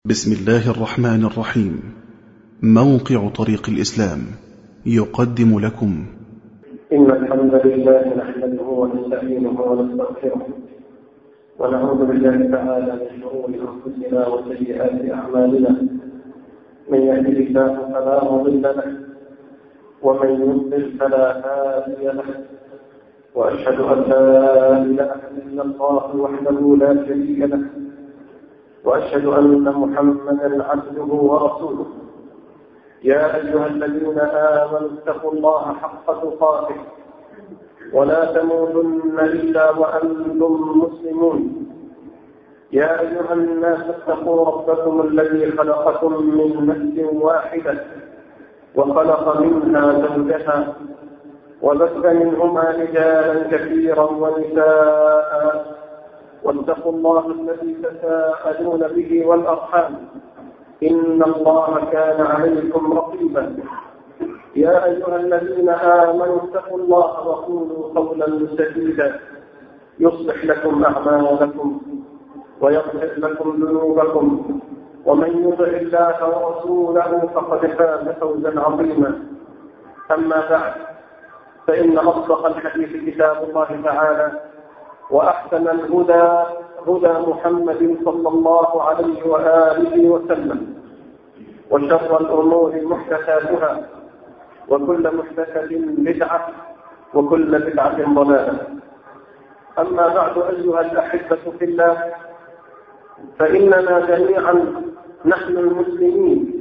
بسم الله الرحمن الرحيم موقع طريق الإسلام يقدم لكم إن الحمد لله نحمده ونستعينه ونستغفره ونعوذ بالله تعالى من شرور أنفسنا وسيئات أعمالنا من يهده الله فلا مضل له ومن يضلل فلا هادي له وأشهد أن لا إله إلا الله وحده لا شريك له وأشهد أن محمدا عبده ورسوله يا أيها الذين آمنوا اتقوا الله حق تقاته ولا تموتن إلا وأنتم مسلمون يا أيها الناس اتقوا ربكم الذي خلقكم من نفس واحدة وخلق منها زوجها وبث منهما رجالا كثيرا ونساء واتقوا الله الذي تساءلون به والأرحام إن الله كان عليكم رقيبا يا أيها الذين آمنوا اتقوا الله وقولوا قولا سديدا يصلح لكم أعمالكم ويغفر لكم ذنوبكم ومن يطع الله ورسوله فقد فاز فوزا عظيما أما بعد فإن أصدق الحديث كتاب الله تعالى وأحسن الهدى هدى محمد صلى الله عليه وآله وسلم وشر الأمور محدثاتها وكل محدثة بدعة وكل بدعة ضلالة أما بعد أيها الأحبة في الله فإننا جميعا نحن المسلمين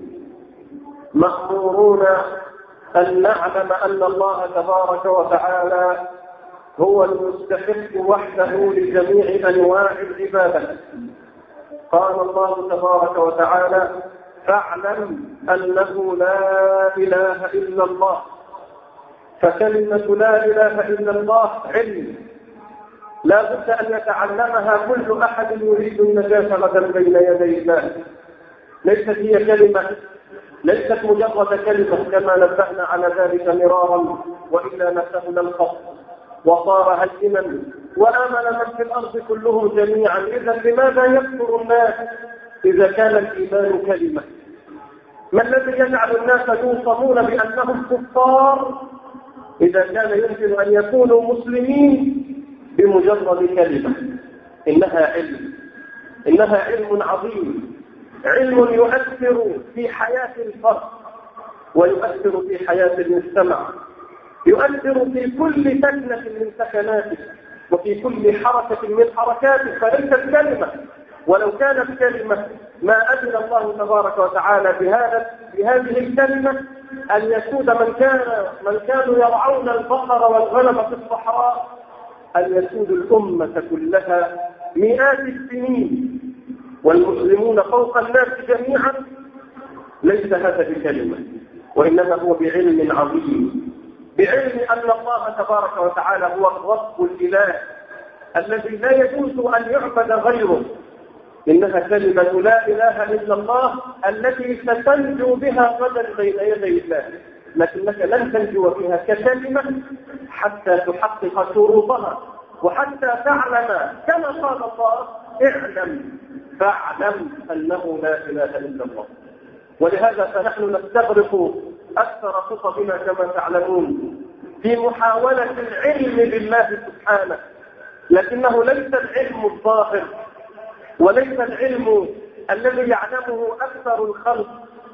مأمورون أن نعلم أن الله تبارك وتعالى هو المستحق وحده لجميع انواع العباده قال الله تبارك وتعالى فاعلم انه لا اله الا الله فكلمه لا اله الا الله علم لا بد ان يتعلمها كل احد يريد النجاه غدا بين يدي الله ليست هي كلمه ليست مجرد كلمه كما نبهنا على ذلك مرارا والا نسهل الخط وصار هينا وآمن من في الأرض كلهم جميعا إذا لماذا يكفر الناس إذا كان الإيمان كلمة ما الذي يجعل الناس يوصمون بأنهم كفار إذا كان يمكن أن يكونوا مسلمين بمجرد كلمة إنها علم إنها علم عظيم علم يؤثر في حياة الفرد ويؤثر في حياة المجتمع يؤثر في كل سكنة من سكناته وفي كل حركة من حركاته فليست كلمة ولو كانت كلمة ما أذن الله تبارك وتعالى بهذا بهذه الكلمة أن يسود من كان من كانوا يرعون البقر والغنم في الصحراء أن يسود الأمة كلها مئات السنين والمسلمون فوق الناس جميعا ليس هذا بكلمة وإنما هو بعلم عظيم بعلم أن الله تبارك وتعالى هو الرب الإله الذي لا يجوز أن يعبد غيره إنها كلمة لا إله إلا الله التي ستنجو بها غدا بين يدي الله لكنك لن تنجو بها ككلمة حتى تحقق شروطها وحتى تعلم كما قال الله اعلم فاعلم أنه لا إله إلا الله ولهذا فنحن نستغرق أكثر خطبنا كما تعلمون في محاولة العلم بالله سبحانه لكنه ليس العلم الظاهر وليس العلم الذي يعلمه أكثر الخلق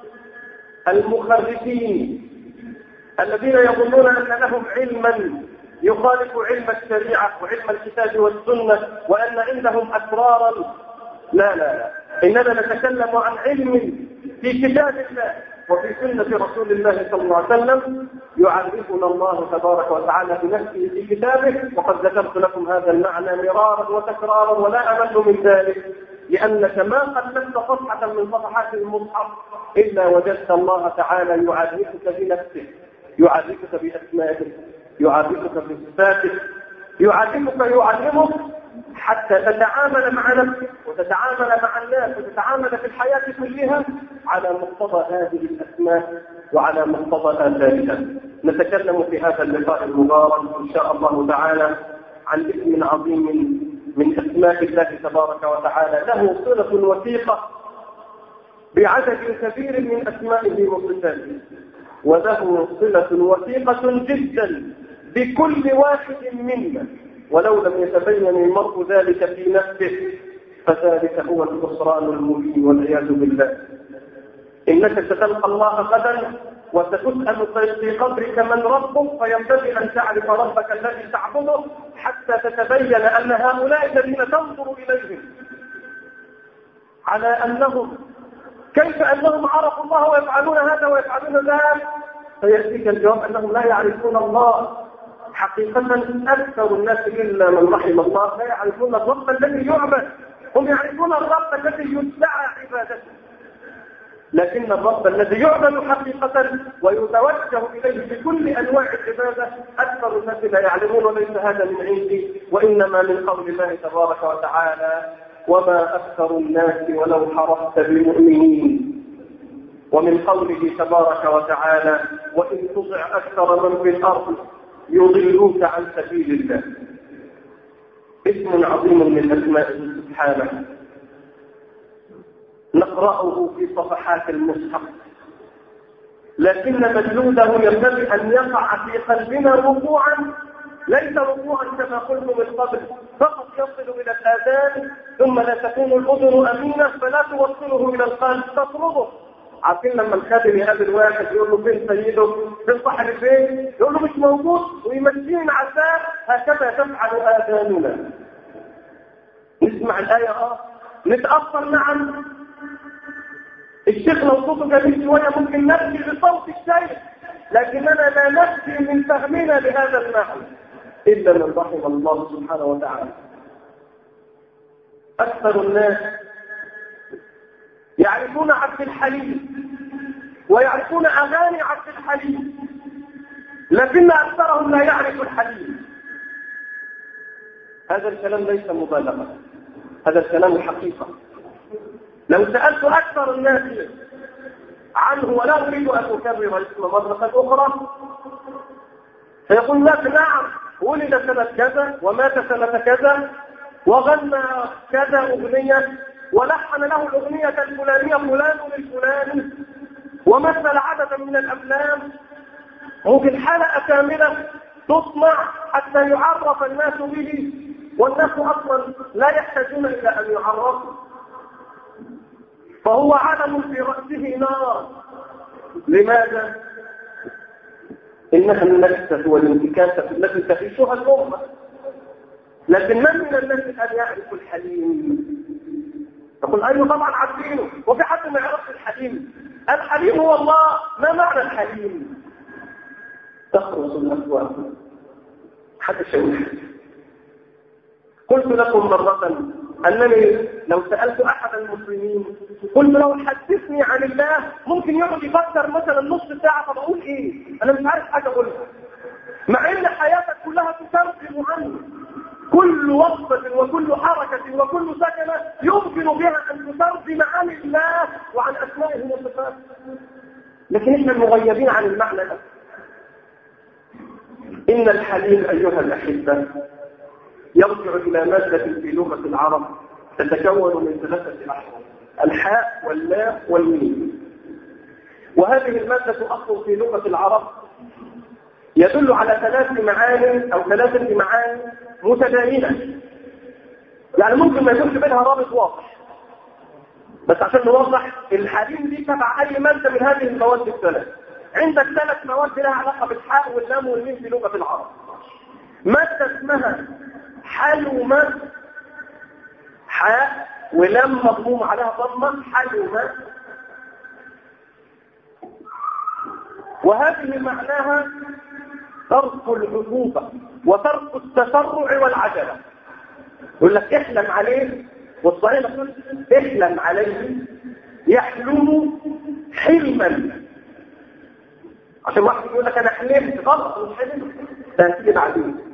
المخرفين الذين يظنون أن لهم علما يخالف علم الشريعة وعلم الكتاب والسنة وأن عندهم أسرارا لا لا لا إننا نتكلم عن علم في كتاب الله وفي سنة رسول الله صلى الله عليه وسلم يعرفنا الله تبارك وتعالى بنفسه في كتابه وقد ذكرت لكم هذا المعنى مرارا وتكرارا ولا أمل من ذلك لأنك ما قلدت صفحة من صفحات المصحف إلا وجدت الله تعالى يعرفك بنفسه يعرفك بأسمائه يعرفك بصفاته يعلمك يعلمك حتى تتعامل مع نفسك وتتعامل مع الناس وتتعامل في الحياة كلها على مقتضى هذه الأسماء وعلى مقتضى آثارها نتكلم في هذا اللقاء المبارك إن شاء الله تعالى عن اسم عظيم من أسماء الله تبارك وتعالى له صلة وثيقة بعدد كبير من أسمائه وصفاته وله صلة وثيقة جدا بكل واحد منا ولو لم يتبين المرء ذلك في نفسه فذلك هو الخسران المبين والعياذ بالله إنك ستلقى الله غدا وستسأل في قبرك من ربك فينبغي أن تعرف ربك الذي تعبده حتى تتبين أن هؤلاء الذين تنظر إليهم على أنهم كيف أنهم عرفوا الله ويفعلون هذا ويفعلون ذلك فيأتيك الجواب أنهم لا يعرفون الله حقيقة أكثر الناس إلا من رحم الله لا يعرفون الرب الذي يعبد هم يعرفون الرب الذي يدعى عبادته لكن الرب الذي يعبد حقيقة ويتوجه إليه بكل أنواع العبادة أكثر الناس لا يعلمون وليس هذا من عندي وإنما من قول الله تبارك وتعالى وما أكثر الناس ولو حرصت بمؤمنين ومن قوله تبارك وتعالى وإن تطع أكثر من في الأرض يضلوك عن سبيل الله اسم عظيم من أسمائه سبحانه نقرأه في صفحات المصحف لكن مجلوده ينبغي أن يقع في قلبنا وقوعا ليس وقوعا كما قلت من قبل فقط يصل إلى الآذان ثم لا تكون الأذن أمينة فلا توصله إلى القلب تطلبه عارفين لما الخادم يقابل واحد يقول له فين سيده فين صاحب البيت يقول له مش موجود ويمشيه مع الباب هكذا تفعل آذاننا نسمع الآية اه نتأثر نعم الشيخ لو صوته جميل شوية ممكن نبكي بصوت الشيخ لكننا لا نبكي من فهمنا لهذا المعنى إلا من رحم الله سبحانه وتعالى أكثر الناس يعرفون عبد الحليم ويعرفون أغاني عبد الحليم لكن أكثرهم لا يعرف الحليم هذا الكلام ليس مبالغة هذا الكلام حقيقة لو سألت أكثر الناس عنه ولا أريد أن أكرر اسم مرة أخرى فيقول لك نعم ولد سنة كذا ومات سنة كذا وغنى كذا أغنية ولحن له الأغنية الفلانية فلان للفلان ومثل عددا من الأفلام ممكن حلقة كاملة تصنع حتى يعرف الناس به والناس أصلا لا يحتاجون إلى أن يعرفوا فهو علم في رأسه نار لماذا؟ إنها النكسة والانتكاسة التي تعيشها الأمة لكن من من الناس أن يعرف الحليم تقول أيوه طبعا عارفينه وفي حد ما يعرفش الحليم الحليم هو الله ما معنى الحليم تخرج الأسواق حتى الشيء قلت لكم مرة أنني لو سألت أحد المسلمين قلت له حدثني عن الله ممكن يقعد يفكر مثلا نص ساعة طب أقول إيه؟ أنا مش عارف حاجة أقولها مع إن حياتك كلها تترجم عنه كل وصفة وكل حركة وكل سكنة يمكن بها أن تترجم عن الله وعن أسمائه وصفاته لكن إحنا المغيبين عن المعنى ده إن الحليم أيها الأحبة يرجع إلى مادة في لغة العرب تتكون من ثلاثة أحرف الحاء واللام والميم وهذه المادة أصل في لغة العرب يدل على ثلاث معاني أو ثلاثة معاني متداينة يعني ممكن ما يكونش بينها رابط واضح بس عشان نوضح الحليم دي تبع أي مادة من هذه المواد الثلاث عندك ثلاث مواد لها علاقة بالحاء واللام والميم في لغة العرب مادة اسمها حلومة حاء ولم مضموم عليها ضمة حلومة وهذه معناها ترك العقوبة وترك التسرع والعجلة يقول لك احلم عليه والصحيح يقول احلم عليه يحلم حلما عشان واحد يقول لك انا حلمت غلط مش حلم ده هتيجي بعدين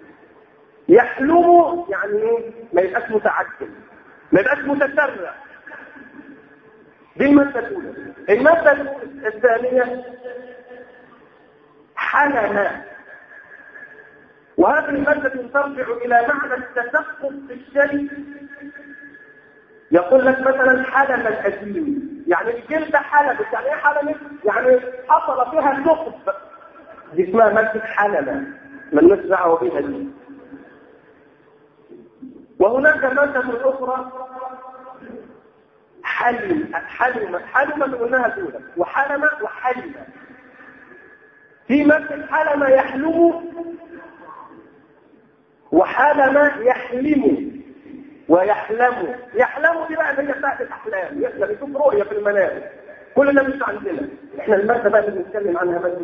يحلم يعني ايه ما يبقاش متعجل ما يبقاش متسرع دي المادة الأولى المادة الثانية حلم وهذه المادة ترجع إلى معنى التسقط في الشيء يقول لك مثلا حلم الأزيم يعني الجلد حلمت يعني ايه حلمت؟ يعني حصل فيها ثقب دي اسمها مادة حلمة مالناش دعوة بيها دي وهناك مادة أخرى حلم حلم حلم اللي قلناها الأولى وحلم وحلم في مادة حلم يحلم وحلم يحلم ويحلم يحلم دي بقى اللي هي بتاعت الاحلام احنا بنشوف رؤيه في المنام كل ده مش عندنا احنا الماده بقى اللي بنتكلم عنها ماده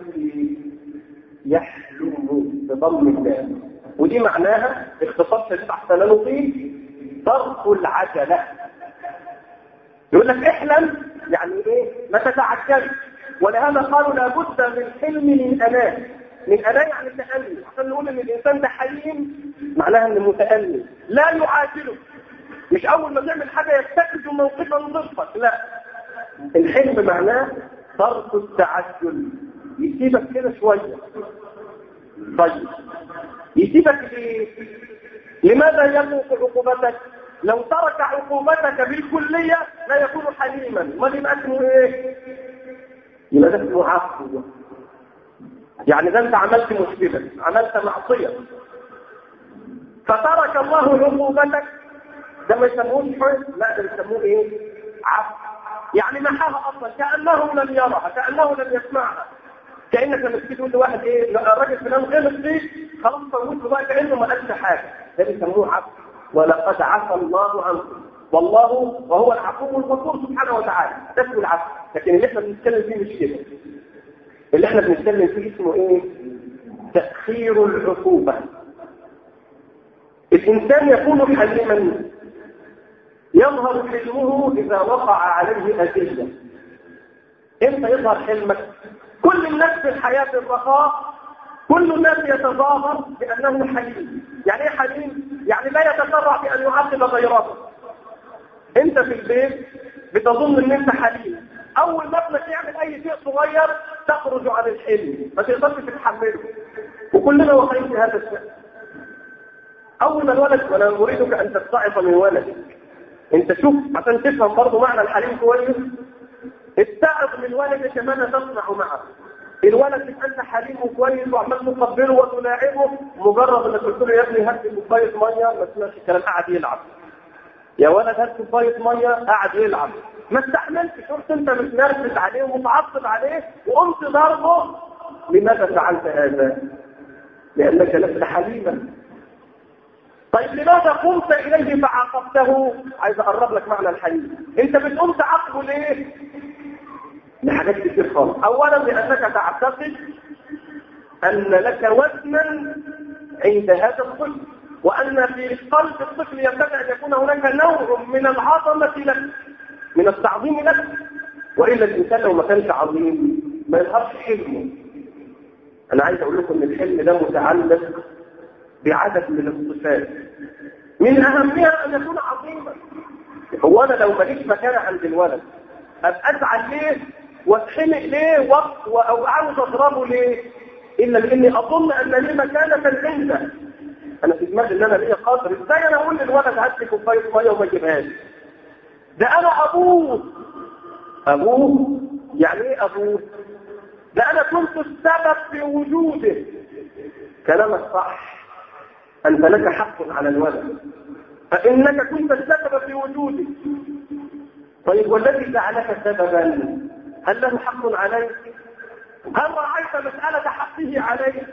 يحلم بضم اللام ودي معناها اختصاص شديد احسن نطيل ضرب العجله يقول لك احلم يعني ايه ما تتعجلش ولهذا قالوا لابد من حلم من اناه من اناه يعني تأني عشان نقول ان الانسان ده حليم معناها انه متأني لا يعاجله مش اول ما تعمل حاجه يتخذ موقفا ضدك لا الحلم معناه ترك التعجل يسيبك كده شويه طيب يسيبك ليه لماذا يترك عقوبتك لو ترك عقوبتك بالكليه لا يكون حليما ما يبقى اسمه ايه يبقى ده اسمه عفو يعني ده انت عملت مشكله عملت معصيه فترك الله عقوبتك ده ما يسموهش حزن لا ده يسموه ايه عفو يعني محاها اصلا كانه لم يرها كانه لم يسمعها كانك لما تيجي تقول لواحد ايه الراجل فلان غلط فيك خلاص فوت له بقى كانه ما قالش حاجه ده بيسموه عفو ولقد عفى الله عنكم والله وهو العفو الغفور سبحانه وتعالى ده اسمه العفو لكن اللي احنا بنتكلم فيه مش كده اللي احنا بنتكلم فيه اسمه ايه تاخير العقوبه الانسان يكون حليما يظهر حلمه إذا وقع عليه أذية إمتى يظهر حلمك؟ كل الناس في الحياة الرخاء كل الناس يتظاهر بأنه حليم يعني إيه حليم؟ يعني لا يتسرع بأن يعاقب غيره أنت في البيت بتظن أن أنت حليم أول ما ابنك يعمل أي شيء صغير تخرج عن الحلم ما تقدرش تتحمله وكلنا واقعين في هذا الشأن أول ما الولد وأنا أريدك أن تستعص من ولدك انت شوف عشان تفهم برضه معنى الحليم كويس اتعظ من ولدك ماذا تصنع معه الولد يبقى انت حليم وكويس وعمال تقبله وتلاعبه مجرد انك قلت له يا ابني هات لي كوبايه ميه ما تسمعش الكلام قاعد يلعب يا ولد هات كوبايه ميه قاعد يلعب ما استحملتش شفت انت متنرفز عليه ومتعصب عليه وقمت ضربه لماذا فعلت هذا؟ لانك لست حليما طيب لماذا قمت إليه فعاقبته عايز أقرب لك معنى الحليم انت بتقوم تعاقبه ليه لحاجات كتير خالص اولا لانك تعتقد ان لك وزنا عند هذا الطفل وان في قلب الطفل ينبغي ان يكون هناك نوع من العظمه لك من التعظيم لك والا الانسان لو ما كانش عظيم ما يظهرش حلمه انا عايز اقول لكم ان الحلم ده متعلق بعدد من الصفات من اهمها ان يكون عظيما هو انا لو ماليش مكانه عند الولد ابقى ازعل ليه واتحمق ليه او عاوز اضربه ليه الا لاني اظن ان لي مكانه عنده انا في دماغي ان انا ليا قدر ازاي انا اقول للولد هات لي كوبايه ميه وما يجيبهاش ده انا ابوه ابوه يعني ايه ابوه ده انا كنت السبب في وجوده كلامك صح انت لك حق على الولد فانك كنت السبب في وجوده طيب والذي جعلك سببا هل له حق عليك هل رايت مساله حقه عليك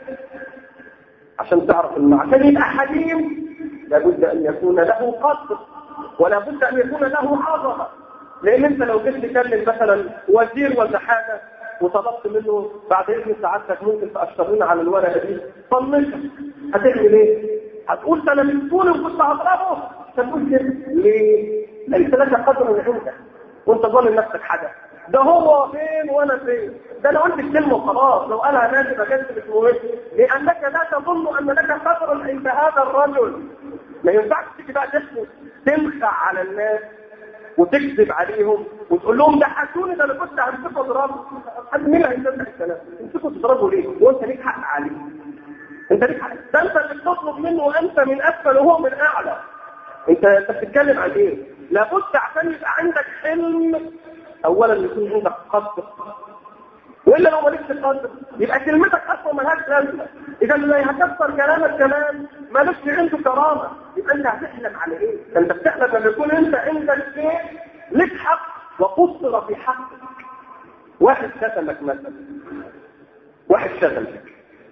عشان تعرف انه عشان يبقى حليم لابد ان يكون له قدر ولا بد ان يكون له عظمه لان انت لو جيت تكلم مثلا وزير ولا حاجه وطلبت منه بعد اذن سعادتك ممكن تاشرنا على الورقه دي طنشها هتعمل ايه؟ هتقول ده انا من طول وكنت هضربه تقول كده ليه؟ ليس لك قدر عندك وانت ظالم نفسك حاجه ده هو فين وانا فين ده انا قلت الكلمه وخلاص لو قالها ناس ما كانش مش مهم لانك لا تظن ان لك قدر عند هذا الرجل ما ينفعش تيجي بقى تسكت تنخع على الناس وتكذب عليهم وتقول لهم ده حسوني ده انا كنت همسكه اضربه حد مين اللي هيصدق الكلام تمسكه تضربه ليه وانت ليك حق عليه انت ليك حق ده انت اللي بتطلب منه وانت من اسفل وهو من اعلى انت انت بتتكلم عن ايه لابد عشان يبقى عندك حلم اولا يكون عندك قدر والا لو مالكش قدر يبقى كلمتك اصلا ملهاش لازمه اذا اللي هتكسر كلامك كمان مالوش عنده كرامه يبقى انت هتحلم على ايه؟ ده انت بتحلم لما يكون انت عندك شيء لك حق وقصر في حقك واحد شتمك مثلا واحد شتمك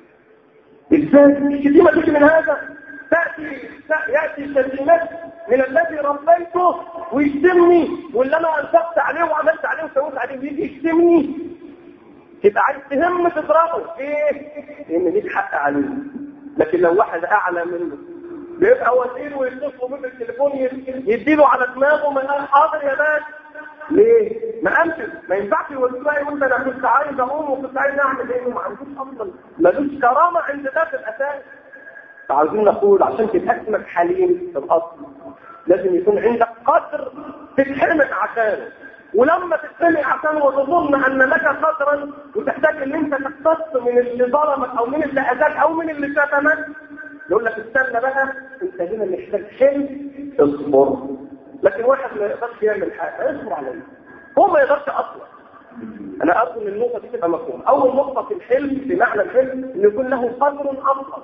ازاي الشتيمه تيجي من هذا تاتي ياتي الشتيمات من الذي ربيته ويشتمني واللي انا انفقت عليه وعملت عليه وسويت عليه ويجي يشتمني تبقى عايز تهم تضربه ايه؟ لان ليك حق عليه لكن لو واحد اعلى منه بيبقى وزير ويتصلوا بيه بالتليفون يديله على دماغه من قال حاضر يا باشا ليه؟ ما قامش ما ينفعش يوزعي وانت انا كنت عايز اقوم وكنت عايز اعمل ايه وما عندوش اصلا ملوش كرامه عند ذات الاساس فعاوزين نقول عشان تبقى اسمك حليم في الاصل لازم يكون عندك قدر تتحرمك عشانه ولما تتسمع عشان وتظن ان لك قدرا وتحتاج ان انت تقتص من اللي ظلمك او من اللي اذاك او من اللي شتمك يقول لك استنى بقى انت هنا محتاج حلم اصبر لكن واحد ما يقدرش يعمل حاجه اصبر عليه هو ما يقدرش اصلا انا ارجو ان النقطه دي تبقى مفهومه اول نقطه في الحلم في معنى الحلم ان يكون له قدر اصلا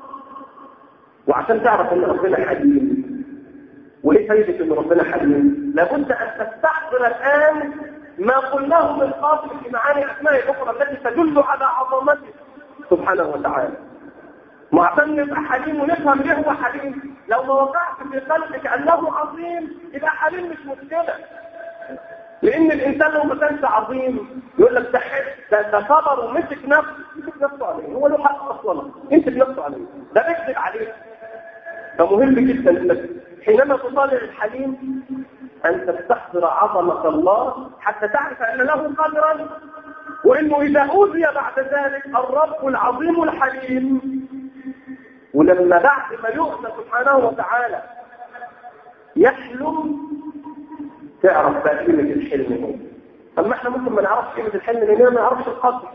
وعشان تعرف ان ربنا حليم وايه فايده ان ربنا حليم لابد ان تستحضر الان ما قلناه من قبل في معاني اسماء اخرى التي تدل على عظمته سبحانه وتعالى وعشان نبقى حليم ونفهم ليه هو حليم لو ما وقعت في قلبك انه عظيم يبقى حليم مش مشكله لان الانسان لو ما كانش عظيم يقول لك ده ده صبر ومسك نفسه مسك نفسه عليه هو له حق اصلا امسك نفسه عليه ده بيكذب عليه فمهم جدا انك حينما تطالع الحليم ان تستحضر عظمه الله حتى تعرف ان له قدرا وانه اذا اوذي بعد ذلك الرب العظيم الحليم ولما بعد ما يؤذى سبحانه وتعالى يحلم تعرف بقى قيمه الحلم هو اما احنا ممكن ما نعرفش قيمه الحلم لاننا ما نعرفش القدر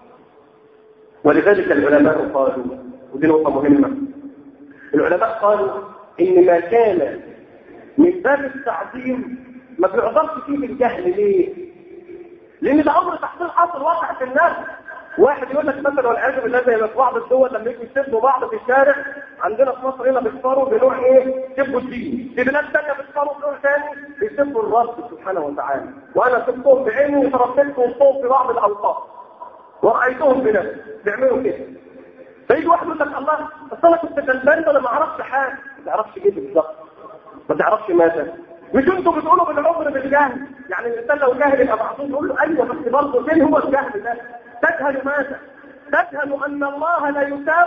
ولذلك العلماء قالوا ودي نقطه مهمه العلماء قالوا ان ما كان من باب التعظيم ما بيعذرش فيه بالجهل ليه؟ لان ده امر تحصيل حاصل واقع في الناس واحد يقول لك مثلا والعياذ بالله زي ما في بعض الدول لما يجوا يسبوا بعض في الشارع عندنا في مصر هنا بيكفروا بنوع ايه؟ يسبوا الدين في بلاد ثانيه بيكفروا بنوع ثاني بيسبوا الرب سبحانه وتعالى وانا سبتهم بعيني وتربيت وسطهم في بعض الاوقات ورأيتهم بنفسي بيعملوا كده فيجي واحد يقول لك الله اصل انا كنت غلبان وانا ما اعرفش حاجه ما تعرفش كده بالظبط ما تعرفش ماذا مش انتوا بتقولوا بالعمر بالجهل يعني الانسان لو جاهل يبقى بعضهم يقول له ايوه بس برضه فين هو الجهل ده تجهل ماذا تجهل ان الله لا يتاب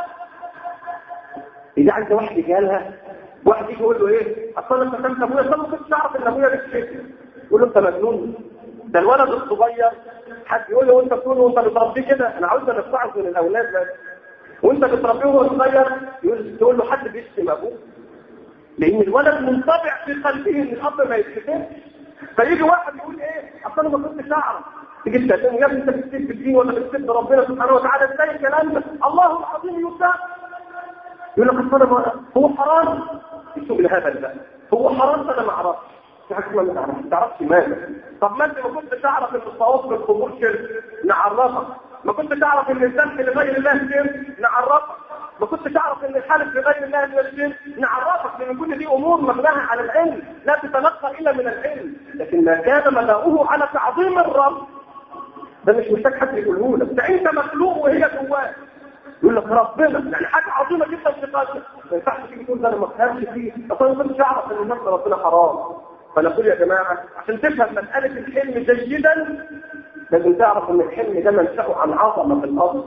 اذا عند واحد جالها واحد يجي يقول له ايه اصل انا قسمت ابويا اصل ما كنتش اعرف ان ابويا بيشتكي يقول له انت مجنون ده الولد الصغير حد يقول له وانت بتقول وانت بتربيه كده انا عاوز نستعرض من الاولاد بس وانت بتربيه وهو صغير تقول له حد بيشتم ابوه لان الولد منطبع في قلبه ان الاب ما يشتمش فيجي واحد يقول ايه اصل انا ما كنتش اعرف تيجي تسالني يا ابني انت بتسيب بالدين ولا بتسيب بربنا سبحانه وتعالى ازاي الكلام ده الله العظيم يساب يقول لك اصل هو حرام شو بالهبل ده هو حرام انا ما اعرفش في حاجه ما تعرفش ما تعرفش ماذا طب ما انت ما كنتش تعرف ان الطواف بالقبور شرك نعرفك ما كنت تعرف ان الذبح لغير الله شرك نعرفك ما كنت تعرف ان الحلف لغير الله من الشرك نعرفك لان كل دي امور مبناها على العلم لا تتلقى الا من العلم لكن ما كان مبناؤه على تعظيم الرب ده مش محتاج حد يقوله لك ده انت مخلوق وهي جواك يقول لك ربنا يعني حاجه عظيمه جدا في قلبك ما ينفعش تيجي تقول ده انا ما فهمش فيه اصلا ما كنتش اعرف ان الناس ربنا حرام فنقول يا جماعه عشان تفهم مساله الحلم جيدا لازم تعرف ان الحلم ده منشأه عن عظمه في الاصل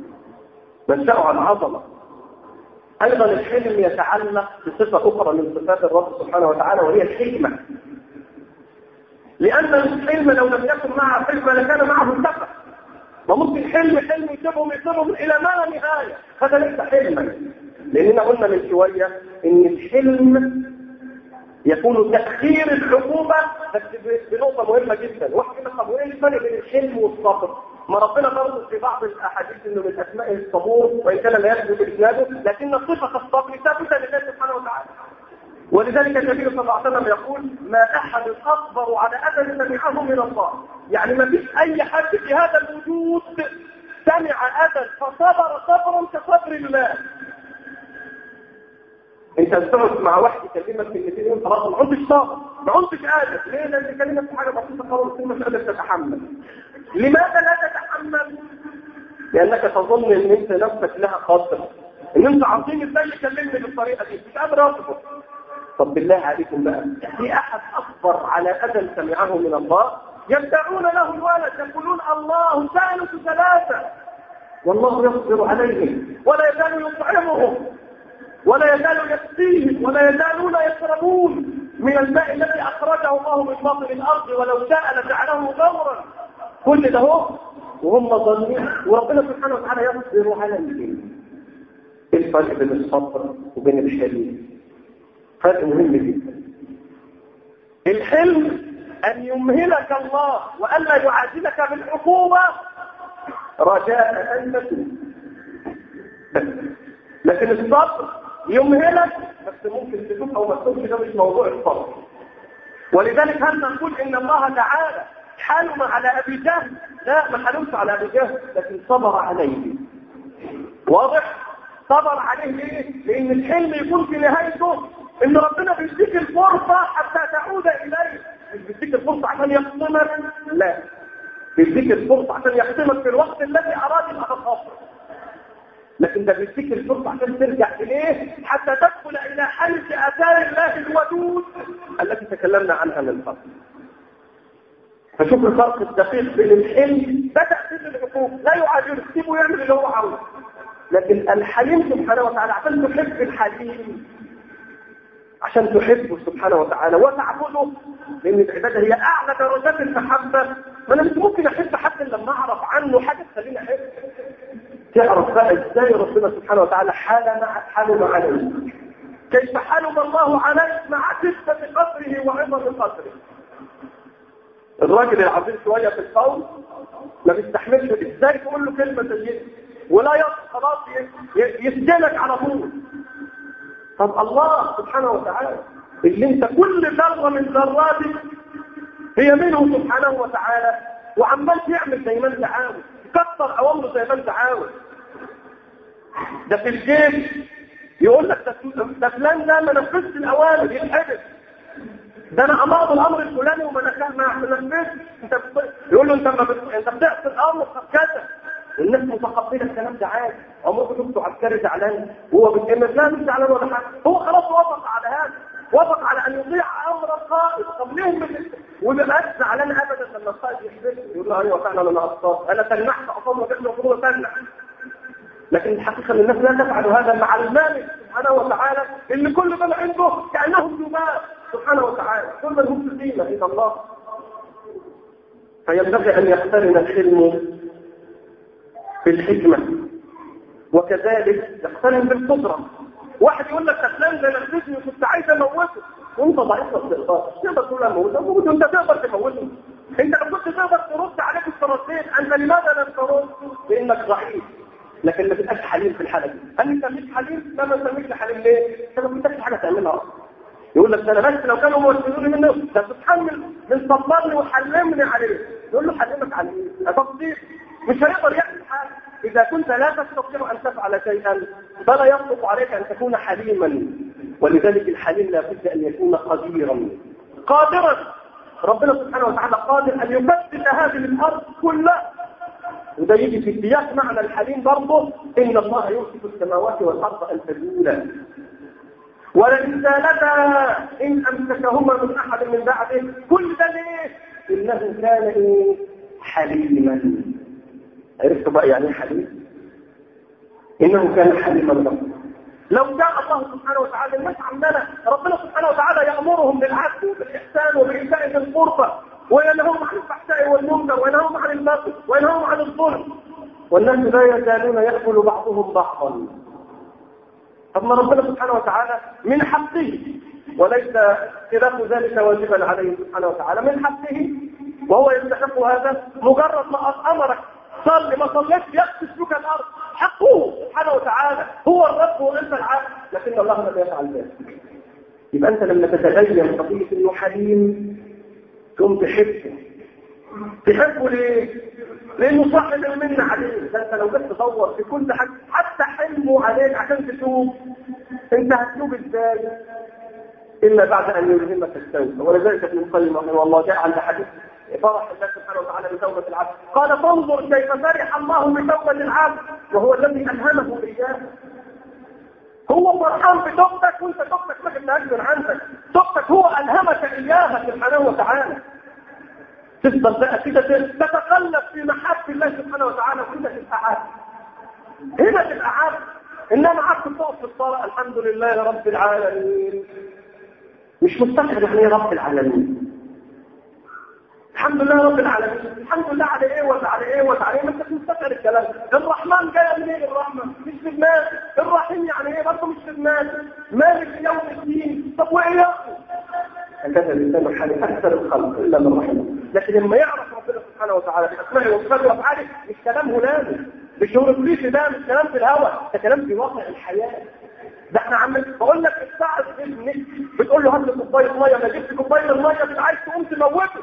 منشأه عن عظمه ايضا الحلم يتعلق بصفه اخرى من صفات الرب سبحانه وتعالى وهي الحكمه لان الحلم لو لم يكن معه حكمه لكان معه التقى ما ممكن حلم حلم يسيبهم يسيبهم الى ما لا نهايه هذا ليس حلما لاننا قلنا من شويه ان الحلم يكون تاخير العقوبه بس بنقطه مهمه جدا واحد يقول طب وايه الفرق بين الحلم والصبر ما ربنا برضه في بعض الاحاديث انه من اسماء الصبور وان كان لا يثبت اسناده لكن صفه الصبر ثابته لله سبحانه وتعالى ولذلك النبي صلى الله عليه وسلم يقول ما احد اصبر على اذى سمعه من الله يعني ما فيش اي حد في هذا الوجود سمع اذى فصبر صبرا كصبر الله انت تقعد مع واحد يكلمك كلمتين انت خلاص ما عدتش صابر ما عدتش قادر ليه لان يكلمك في حاجه بسيطه خالص مش قادر تتحمل لماذا لا تتحمل لانك تظن ان انت نفسك لها قدر ان انت عظيم ازاي يكلمني بالطريقه دي مش قادر اصبر طب بالله عليكم بقى في احد اصبر على اذى سمعه من الله يدعون له الولد يقولون الله ثالث ثلاثه والله يصبر عليهم ولا يزال يطعمهم ولا يزال يسقيهم ولا يزالون يشربون من الماء الذي اخرجه الله من باطن الارض ولو شاء لجعله غورا كل ده هو وهم ظالمين وربنا سبحانه وتعالى يصبر على الجن ايه الفرق بين الصبر وبين الحلم فرق مهم جدا الحلم ان يمهلك الله والا يعاجلك بالعقوبه رجاء ان تتوب لكن الصبر يمهلك بس ممكن تتوب او ما تتوبش ده مش موضوع الصبر ولذلك هل نقول ان الله تعالى حلم على ابي جهل لا ما حلمش على ابي جهل لكن صبر عليه واضح صبر عليه ليه لان الحلم يكون في نهايته ان ربنا بيديك الفرصه حتى تعود اليه مش بيديك الفرصه عشان يحطمك لا بيديك الفرصه عشان يحطمك في الوقت الذي اراد ان تخاطر لكن ده بيديك الفرصه عشان ترجع اليه حتى تدخل الى حلف اثار الله الودود التي تكلمنا عنها من قبل فشوف الفرق الدقيق بين الحلم ده تأثير الحقوق لا يعاجل سيبه يعمل اللي هو عاوزه لكن الحليم سبحانه وتعالى عشان تحب الحليم عشان تحبه سبحانه وتعالى وتعبده لان العباده هي اعلى درجات المحبه ما انا مش ممكن احب حد لما اعرف عنه حاجه تخليني احب تعرف بقى ازاي ربنا سبحانه وتعالى حال مع حال عليه كيف حلم الله عليه مع شده قدره وعظم قدره الراجل العظيم شويه في القول ما بيستحملش ازاي تقول له كلمه زي دي ولا يصل خلاص يسجنك على طول طب الله سبحانه وتعالى اللي انت كل ذره من ذراتك هي منه سبحانه وتعالى وعمال تعمل زي ما انت عاوز تكسر اوامره زي ما انت عاوز ده في الجيش يقول لك ده فلان ده ما نفذش الاوامر يتحبس ده انا امرت الامر الفلاني وما نفذش انت يقول له انت ما بت... انت بتعصي الامر كذا الناس متقبله الكلام ده عادي عمرك شفته عسكري زعلان وهو بيتامر لا مش زعلان ولا حاجه هو خلاص وافق على هذا وافق على ان يطيع امر القائد طب ليه من وما زعلان ابدا لما القائد يحبسه يقول له ايوه فعلا انا اخطات انا تنحت اصلا وجدت المفروض اتنح لكن الحقيقه ان الناس لا تفعل هذا مع المالك سبحانه وتعالى اللي كل من عنده كانهم جبال سبحانه وتعالى كل من هم في قيمه الى الله فينبغي ان يقترن الحلم بالحكمة وكذلك يقترن بالقدرة واحد يقول لك فلان ده نرفزني وكنت عايز اموته وانت ضعيف ما تقدرش تقدر تقول اموته موته انت تقدر تموته انت لو كنت تقدر ترد عليك الصراصير انت لماذا لم ترد؟ لانك ضعيف لكن ما تبقاش حليم في الحاله دي هل انت مش حليم؟ لا ما تسميش حليم ليه؟ انت ما كنتش حاجه تعملها اصلا يقول لك ده انا بس لو كانوا موسلوني منه ده تتحمل من صبرني وحلمني عليه يقول له حلمك عليه تصديق مش هيقدر يعمل حاجه إذا كنت لا تستطيع أن تفعل شيئا فلا يطلق عليك أن تكون حليما ولذلك الحليم لا بد أن يكون قديرا قادرا ربنا سبحانه وتعالى قادر أن يبدل هذه الأرض كلها وده يجي في سياق معنى الحليم برضه إن الله يمسك السماوات والأرض أن تزولا ولئن زالتا إن أمسكهما من أحد من بعده كل ده ليه؟ إنه كان إيه؟ حليما عرفتوا بقى يعني حليم انه كان حليما لكم لو جاء الله سبحانه وتعالى الناس عمنا ربنا سبحانه وتعالى يامرهم بالعدل وبالاحسان وبايتاء ذي القربى وينهوهم عن الفحشاء والمنكر وينهوهم عن البغي وينهوهم عن الظلم والناس لا يزالون يقبل بعضهم بعضا طب ما ربنا سبحانه وتعالى من حقه وليس خلاف ذلك واجبا عليه سبحانه وتعالى من حقه وهو يستحق هذا مجرد ما امرك صل ما صليتش يخسف بك الارض حقه سبحانه وتعالى هو الرب وانت العبد لكن الله لم يفعل ذلك يبقى انت لما تتبين قضيه انه حليم تقوم تحبه تحبه ليه؟ لانه صاحب المنة عليك ده انت لو جيت تدور في كل حاجه حتى حلمه عليك عشان تتوب انت هتتوب ازاي؟ الا بعد ان يلهمك التوبه ولذلك ابن القيم رحمه الله جاء عند حديث فرح الله سبحانه وتعالى بتوبه العبد قال فانظر كيف فرح الله بتوبه العبد وهو الذي الهمه اياه هو فرحان بتوبتك وانت توبتك ما جبتهاش من عندك توبتك هو الهمك اياها سبحانه وتعالى تفضل بقى كده تتقلب في محبه الله سبحانه وتعالى وكده تبقى عبد هنا تبقى عبد انما عبد تقف في الصلاه الحمد لله رب العالمين مش مستشعر يعني ايه رب العالمين الحمد لله رب العالمين الحمد لله على ايه ولا على ايه ولا على ايه ما انت مستشعر الكلام الرحمن جاي من ايه الرحمه مش في دماغك الرحيم يعني ايه برضه مش في دماغك مالك يوم الدين طب وايه يا اخي هكذا الانسان الحالي اكثر الخلق الا من رحمه لكن لما يعرف ربنا سبحانه وتعالى باسمائه وصفاته وافعاله مش كلامه لازم مش هيروغليفي ده مش كلام في الهوى ده كلام في واقع الحياه ده احنا عمال بقول لك الساعه ابنك بتقول له هات لي كوبايه ميه ما جبت كوبايه الميه تبقى عايز تقوم تموته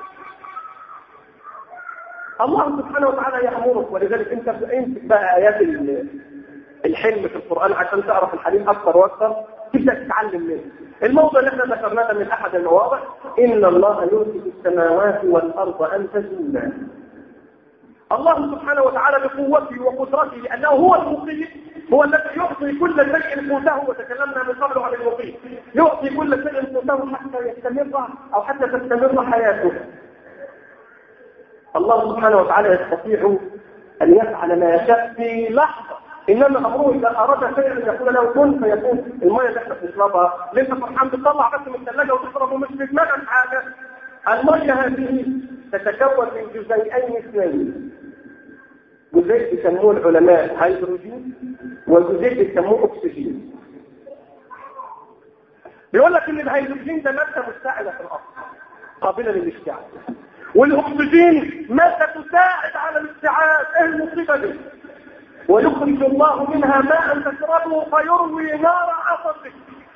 الله سبحانه وتعالى يامرك ولذلك انت امسك بقى ايات الحلم في القران عشان تعرف الحليم اكثر واكثر تبدا تتعلم منه الموضوع اللي احنا ذكرناه من احد المواضع ان الله يمسك السماوات والارض ان تزولا الله سبحانه وتعالى بقوته وقدرته لانه هو المقيم هو الذي يعطي كل شيء قوته وتكلمنا من قبل عن المقيم يعطي كل شيء قوته حتى يستمر او حتى تستمر حياته الله سبحانه وتعالى يستطيع ان يفعل ما يشاء في لحظه انما امره اذا اراد شيئا يقول له كن فيكون الميه اللي احنا بنشربها اللي انت فرحان بتطلع بس من الثلاجه وتشرب ومش في دماغك حاجه الميه هذه تتكون من جزيئين اثنين جزيء يسموه العلماء هيدروجين وجزيء يسموه اكسجين بيقول لك ان الهيدروجين ده ماده مستعده في الاصل قابله للاشتعال والاكسجين ماده تساعد على الاشتعال ايه المصيبه دي ويخرج الله منها ماء تشربه فيروي نار عطشك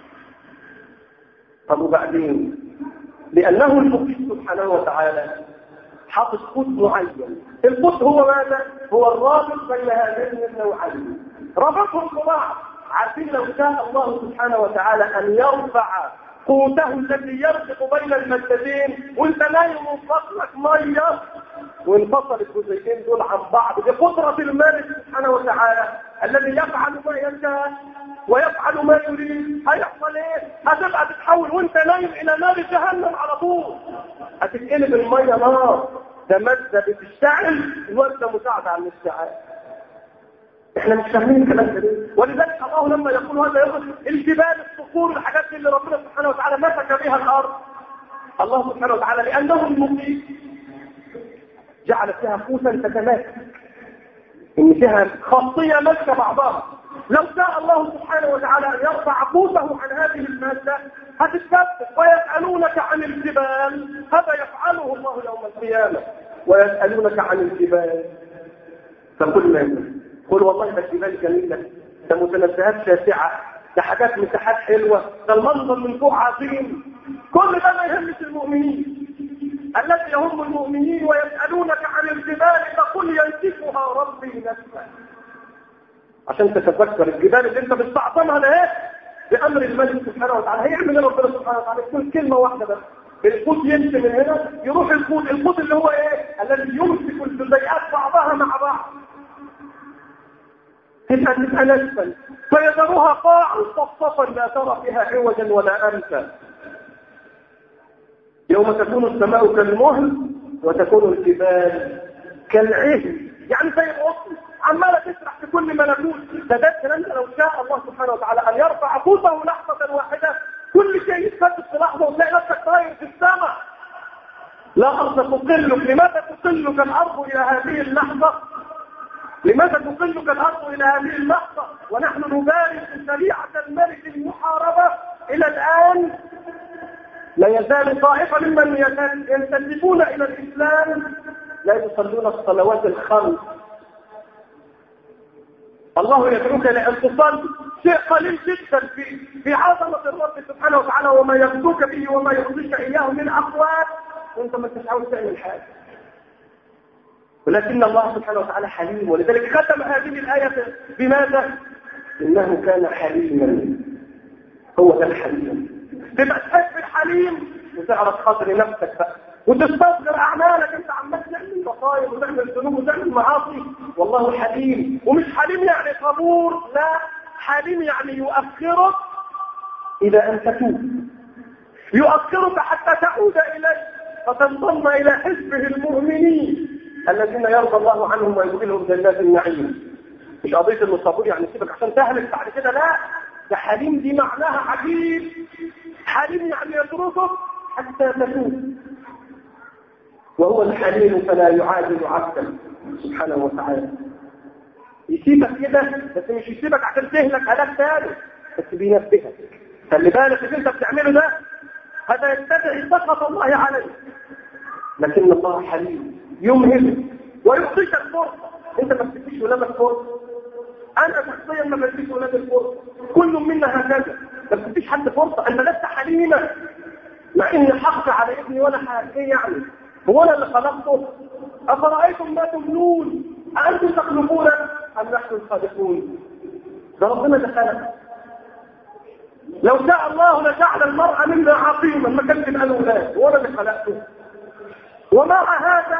طب وبعدين لانه المقيم سبحانه وتعالى حاطط قوت معين القوت هو ماذا هو الرابط بين هذين النوعين ربطهم ببعض عارفين لو شاء الله سبحانه وتعالى ان يرفع قوته الذي يربط بين المادتين وانت نايم وفصلك ميه وانفصل الجزئين دول عن بعض بقدرة المالك سبحانه وتعالى الذي يفعل ما يشاء ويفعل ما يريد هيحصل ايه؟ هتبقى تتحول وانت نايم الى نار جهنم على طول هتتقلب الميه نار ده ماده بتشتعل وانت مساعد على الاشتعال احنا مش فاهمين الكلام ده ليه ولذلك الله لما يقول هذا يقول الجبال الصخور الحاجات دي اللي ربنا سبحانه وتعالى مسك بها الارض الله سبحانه وتعالى لانه المقيم جعل فيها قوسا تتماسك ان فيها خاصيه ماسكه بعضها لو شاء الله سبحانه وتعالى ان يرفع قوته عن هذه الماده هتتكتب ويسالونك عن الجبال هذا يفعله الله يوم القيامه ويسالونك عن الجبال فقل ما قل والله ده الجبال جميله ده متنزهات شاسعه ده حاجات مساحات حلوه ده المنظر من فوق عظيم كل ده ما يهمش المؤمنين الذي يهم المؤمنين ويسألونك عن الجبال فقل ينسفها ربي نسفا عشان تتذكر الجبال اللي انت بتستعظمها ده ايه بامر الملك سبحانه وتعالى هيعمل ايه ربنا سبحانه وتعالى يقول كلمه واحده بس القوت يمشي من هنا يروح القوت القوت اللي هو ايه الذي يمسك الجزيئات بعضها مع بعض تبقى تبقى نسفا فيذرها قاعا صفصفا لا ترى فيها عوجا ولا امتا يوم تكون السماء كالمهل وتكون الجبال كالعهن يعني زي القطن عماله تسرح في كل ملكوت ده ده الكلام لو شاء الله سبحانه وتعالى ان يرفع قوته لحظه واحده كل شيء يتفتت في لحظه وتلاقي نفسك طاير في السماء لا ارض تقلك لماذا تقلك الارض الى هذه اللحظه لماذا تقلك الارض الى هذه اللحظه ونحن نبارز شريعه الملك المحاربه الى الان لا يزال طائفة ممن ينتسبون إلى الإسلام لا يصلون الصلوات الخمس الله يدعوك لأن تصلي شيء قليل جدا في في عظمة الرب سبحانه وتعالى وما يغزوك به وما يرضيك إياه من أقوال وأنت ما تسعوش تعمل حاجة ولكن الله سبحانه وتعالى حليم ولذلك ختم هذه الآية بماذا؟ إنه كان حليما هو ده الحليم تبقى تحب الحليم وتعرف قدر نفسك بقى وتستصغر اعمالك انت عمال تعمل مصايب وتعمل ذنوب وتعمل معاصي والله حليم ومش حليم يعني صبور لا حليم يعني يؤخرك الى ان تتوب يؤخرك حتى تعود اليه فتنضم الى حزبه المؤمنين الذين يرضى الله عنهم ويدخلهم جنات النعيم مش قضيه انه صبور يعني سيبك عشان تهلك بعد كده لا ده حليم دي معناها عجيب حليم يعني يتركك حتى تتوب وهو الحليم فلا يعادل عبدا سبحانه وتعالى يسيبك كده بس مش يسيبك عشان تهلك هلاك ثاني بس بينبهك خلي بالك اللي انت بتعمله ده هذا يستدعي سخط الله عليك لكن الله حليم يمهل ويعطيك الفرصه انت ما بتديش ولادك فرصه انا شخصيا ما بديش ولادي الفرصه كل منا هكذا ما بتديش حد فرصه انا لست حليما مع اني حق على ابني وانا ايه يعني هو انا اللي خلقته افرايتم ما تمنون اانتم تخلقون ام نحن الخالقون ده ربنا اللي خلق لو شاء الله لجعل المرء منا عقيما ما كانش يبقى اولاد وانا اللي خلقته ومع هذا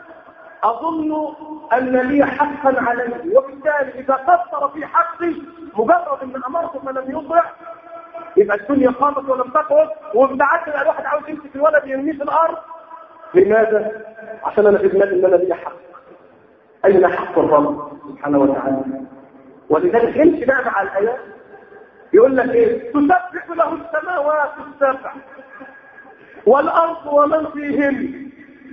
اظن ان لي حقا علي وبالتالي اذا قصر في حقي مجرد ان امرته فلم يطع يبقى الدنيا قامت ولم تقعد وابتعدت يبقى الواحد عاوز يمسك الولد يرميه في الارض لماذا؟ عشان انا في دماغي ان انا لي حق اين حق الرب سبحانه وتعالى ولذلك امشي بقى مع الايات يقول لك ايه تسبح له السماوات السبع والارض ومن فيهن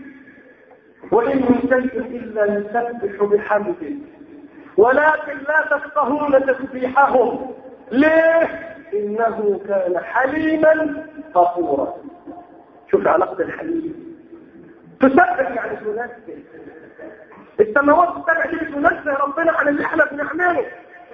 وان من شيء الا يسبح بحمده ولكن لا تفقهون تسبيحهم ليه انه كان حليما غفورا شوف علاقه الحليم تسبح يعني تنزه السماوات السبع دي بتنزه ربنا عن اللي احنا بنعمله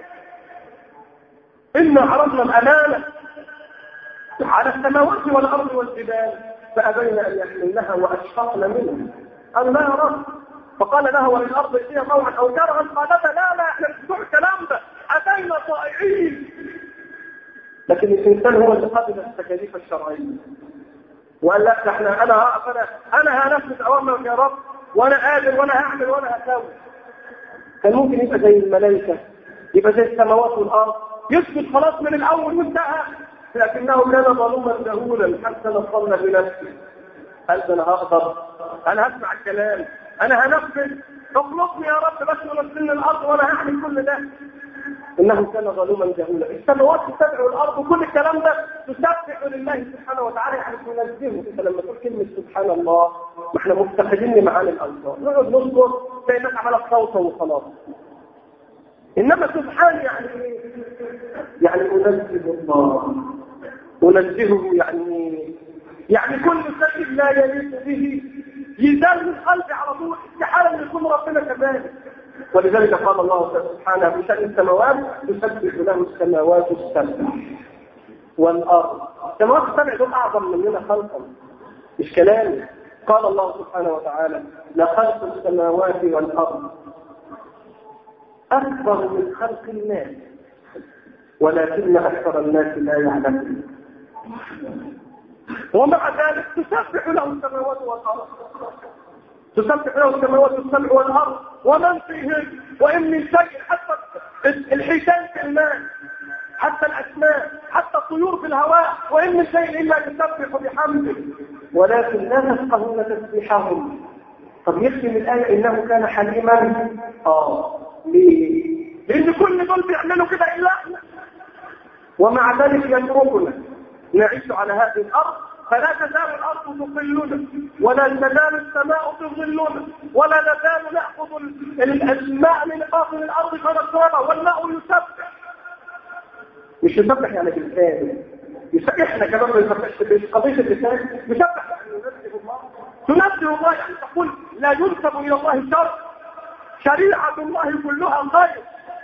إنا عرضنا الأمانة على السماوات والأرض والجبال فأبين أن يحملنها وأشفقن منها قال لا يا رب فقال لها وللأرض ائتيها طوعا أو كرها قالت لا لا احنا مش بتوع الكلام ده أتينا طائعين لكن الإنسان هو اللي قبل التكاليف الشرعية وقال لا احنا انا هقف انا انا هنفذ اوامرك يا رب وانا قادر وانا هعمل وانا هسوي كان ممكن يبقى زي الملائكه يبقى زي السماوات والارض يسكت خلاص من الاول وانتهى لكنه كان ظلوما جهولا حتى نصلنا بنفسه قال انا هقدر انا هسمع الكلام انا هنفذ اطلقني يا رب بس ونزلني الارض وانا هعمل كل ده انه كان ظلوما جهولا السماوات تسبح والارض وكل الكلام ده تسبح لله سبحانه وتعالى يعني تنزهه انت لما تقول كلمه سبحان الله ما احنا مفتقدين معاني الالفاظ نقعد نذكر زي الناس عملت صوته وخلاص انما سبحان يعني ايه؟ يعني انزه الله انزهه يعني يعني كل شيء لا يليق به يزال من قلبي على طول استحاله ان يكون ربنا كذلك ولذلك قال الله سبحانه في شأن السماوات تسبح له السماوات السبع والأرض السماوات السبع دول أعظم مننا خلقا مش كلامي قال الله سبحانه وتعالى لخلق السماوات والأرض أكبر من خلق الناس ولكن أكثر الناس لا يعلمون ومع ذلك تسبح له السماوات والأرض تسبح له السماوات السبع والارض ومن فيهن وان من شيء حتى الحيتان في الماء حتى الاسماء حتى الطيور في الهواء وان من شيء الا يسبح بحمده ولكن لا تفقهون تسبيحهم طب يختم الايه انه كان حليما اه ليه لان كل دول بيعملوا كده الا احنا ومع ذلك يتركنا نعيش على هذه الارض فلا تزال الارض تظلنا ولا تزال السماء تظلنا ولا نزال ناخذ الماء من باطن الارض فنشربه والماء يسبح مش يسبح يعني باللسان يسبحنا كمان ما يسبحش قضيه اللسان يسبح يعني ينزه الله تنزه الله يعني تقول لا ينسب الى الله شر شريعه الله كلها خير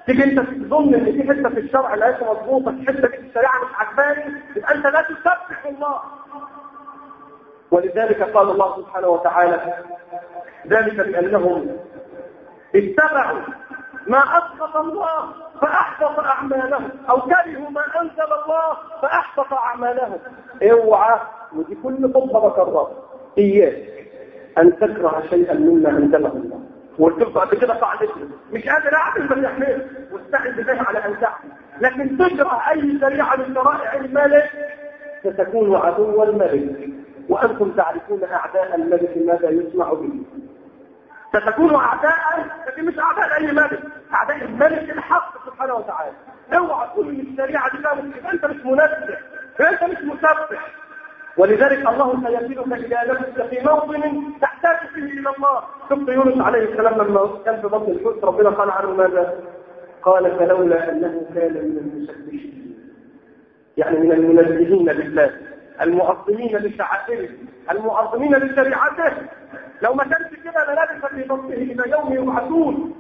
تيجي انت تظن ان في حته في الشرع لا مظبوطه الحته دي في الشريعه مش عجباني يبقى انت لا تسبح الله ولذلك قال الله سبحانه وتعالى ذلك بانهم اتبعوا ما اسقط الله فاحبط اعمالهم او كرهوا ما انزل الله فاحبط اعمالهم اوعى ودي كل خطبه بكررها اياك ان تكره شيئا مما انزله الله وقلت لكم قبل كده قاعدتي مش قادر اعمل بل يحمل واستعد بالله على ان تعمل لكن تكره اي شريعه من شرائع الملك ستكون عدو الملك وانتم تعرفون اعداء الملك ماذا يسمع به ستكون اعداء لكن مش اعداء اي ملك اعداء الملك الحق سبحانه وتعالى اوعى تقول ان الشريعه دي يبقى انت مش منفذ انت مش مسبح ولذلك الله سيكلك الى نفسك في موطن تحتاج فيه الى الله شفت يونس عليه السلام لما كان في بطن الحوت ربنا قال عنه ماذا؟ قال فلولا انه كان من المسبحين يعني من المنزهين بالله المعظمين لشعائره المعظمين لشريعته لو ما كانش كده للبث في بطنه الى يوم يبعثون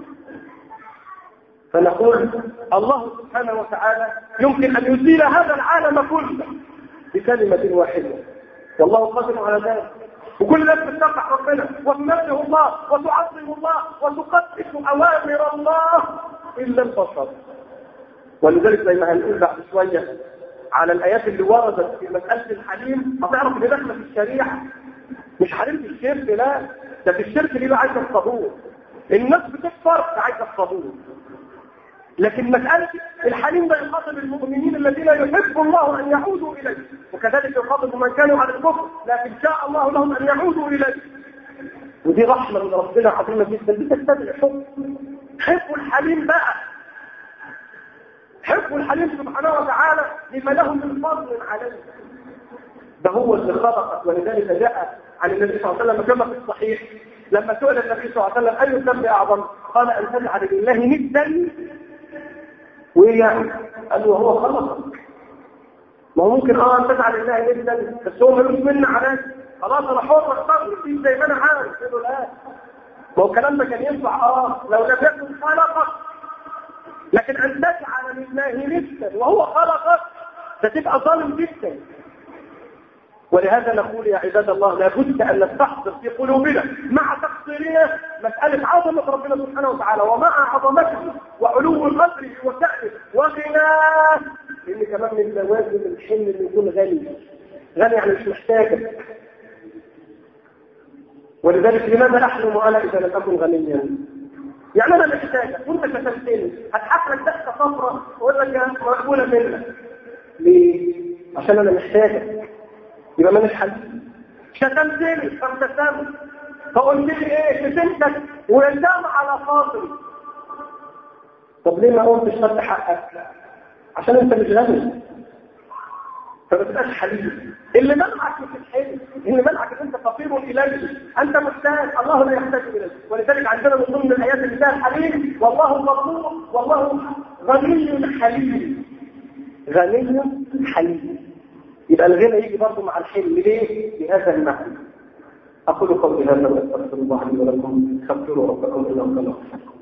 فنقول الله سبحانه وتعالى يمكن ان يزيل هذا العالم كله بكلمة واحدة والله قادر على ذلك وكل الناس بتسبح ربنا وتنزه الله وتعظم الله وتقدس اوامر الله الا البشر ولذلك زي ما هنقول بعد شويه على الايات اللي وردت في مساله الحليم هتعرف ان داخله في الشريعه مش حليم في الشرك لا ده في الشرك دي بقى عايزه الصبور الناس بتكفر عايزه الصبور لكن مسألة الحليم ده يخاطب المؤمنين الذين يحب الله أن يعودوا إليه وكذلك يخاطب من كانوا على الكفر لكن شاء الله لهم أن يعودوا إليه ودي رحمة من ربنا عظيمة جدا دي تستدعي حب حبوا الحليم بقى حبوا الحليم سبحانه وتعالى لما له من فضل عليه ده هو اللي خلقك ولذلك جاء عن النبي صلى الله عليه وسلم كما في الصحيح لما سئل النبي صلى الله عليه وسلم اي الذنب اعظم قال ان تجعل لله ندا وايه يعني قال له هو خلقك ما هو ممكن اه ان تجعل لله ندا بس هو ملوش منه عليك خلاص انا حر اختار فيه زي ما انا عاوز قال له لا ما هو الكلام ده كان ينفع اه لو لم يكن خلقك لكن ان تجعل لله ندا وهو خلقك ده تبقى ظالم جدا ولهذا نقول يا عباد الله لابد ان نستحضر في قلوبنا مع تقصيرنا مساله عظمه ربنا سبحانه وتعالى ومع عظمته وعلو قدره وسعه وغناه لان كمان من لوازم الحلم انه يكون غني غني يعني مش محتاجك ولذلك لماذا احلم انا اذا لم اكن غنيا؟ يعني انا محتاجك وانت كتمتني هضحك لك ضحكه صفراء واقول لك يا مقبوله منك ليه؟ عشان انا محتاجك يبقى ماليش حل شتمتني فابتسمت فقلت لي ايه شتمتك وندم على خاطري طب ليه ما قلتش خدت حقك عشان انت مش غني فما تبقاش حليم اللي منعك مش الحلم اللي منعك ان انت فقير اليه انت محتاج الله لا يحتاج اليك ولذلك عندنا من ضمن الايات اللي فيها الحليم والله غفور والله غني حليم غني حليم يبقى الغنى يجي برضه مع الحلم ليه؟ بهذا المعنى أقول قولي هذا وأستغفر الله لي ولكم استغفروا ربكم إنه كان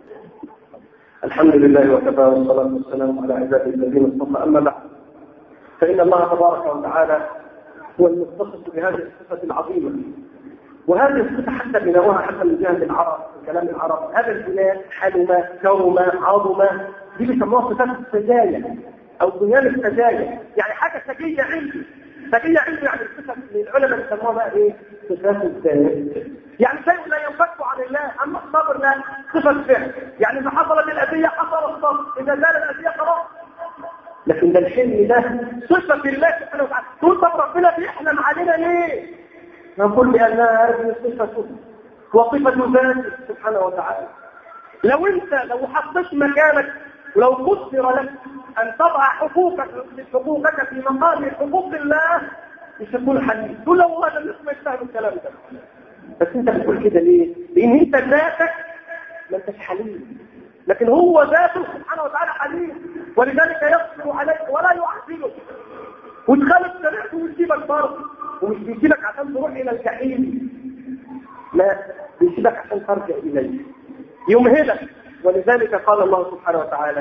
الحمد لله وكفى والصلاة والسلام على عباده الذين اصطفى أما بعد فإن الله تبارك وتعالى هو المتصف بهذه الصفة العظيمة وهذه الصفة حتى بنوها حتى من جهة العرب كلام العرب هذا البناء حلم كرم عظم دي بيسموها صفات السجايا او بنيان السجايا يعني حاجه سجيه عندي سجيه عندي يعني الصفه العلماء بيسموها بقى ايه صفات الذات يعني شيء لا ينفك عن الله اما الصبر لا صفه فعل يعني اذا حصلت الاذيه حصل الصبر اذا زال الاذيه خلاص لكن ده الحلم ده صفه الله سبحانه وتعالى تقول طب ربنا بيحلم علينا ليه؟ نقول بانها هذه صفه وصفه ذاته سبحانه وتعالى لو انت لو حطيت مكانك ولو قدر لك أن تضع حقوقك حقوقك في مقام حقوق الله مش تكون حديث تقول له هذا الناس ما يستاهلوا الكلام ده بس انت بتقول كده ليه؟ لان انت ذاتك ما انتش حليم لكن هو ذاته سبحانه وتعالى حليم ولذلك يصبر عليك ولا يعزلك وتخالف شريعته ويسيبك برضه ومش بيسيبك عشان تروح الى الجحيم لا بيسيبك عشان ترجع اليه يمهلك ولذلك قال الله سبحانه وتعالى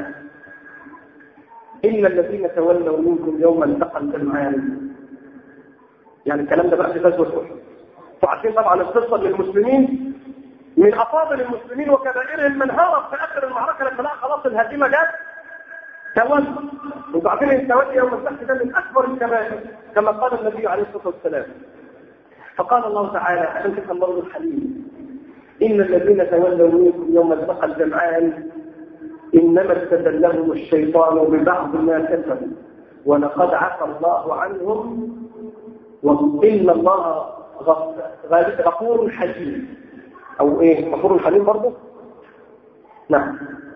إن الذين تولوا منكم يوم التقى الجمعان يعني الكلام ده بقى في غزوة أحد وعارفين طبعا القصة ان المسلمين من أفاضل المسلمين وكبائرهم من هرب في آخر المعركة لما لقى خلاص الهزيمة جت تولى وبعدين التولي يوم الفتح ده من أكبر الكبائر كما قال النبي عليه الصلاة والسلام فقال الله تعالى عشان تفهم برضه الحليم إن الذين تولوا منكم يوم التقى الجمعان إنما استدلهم الشيطان ببعض ما كسبوا ولقد عفى الله عنهم وإن الله غفور حليم أو إيه غفور حليم برضه نعم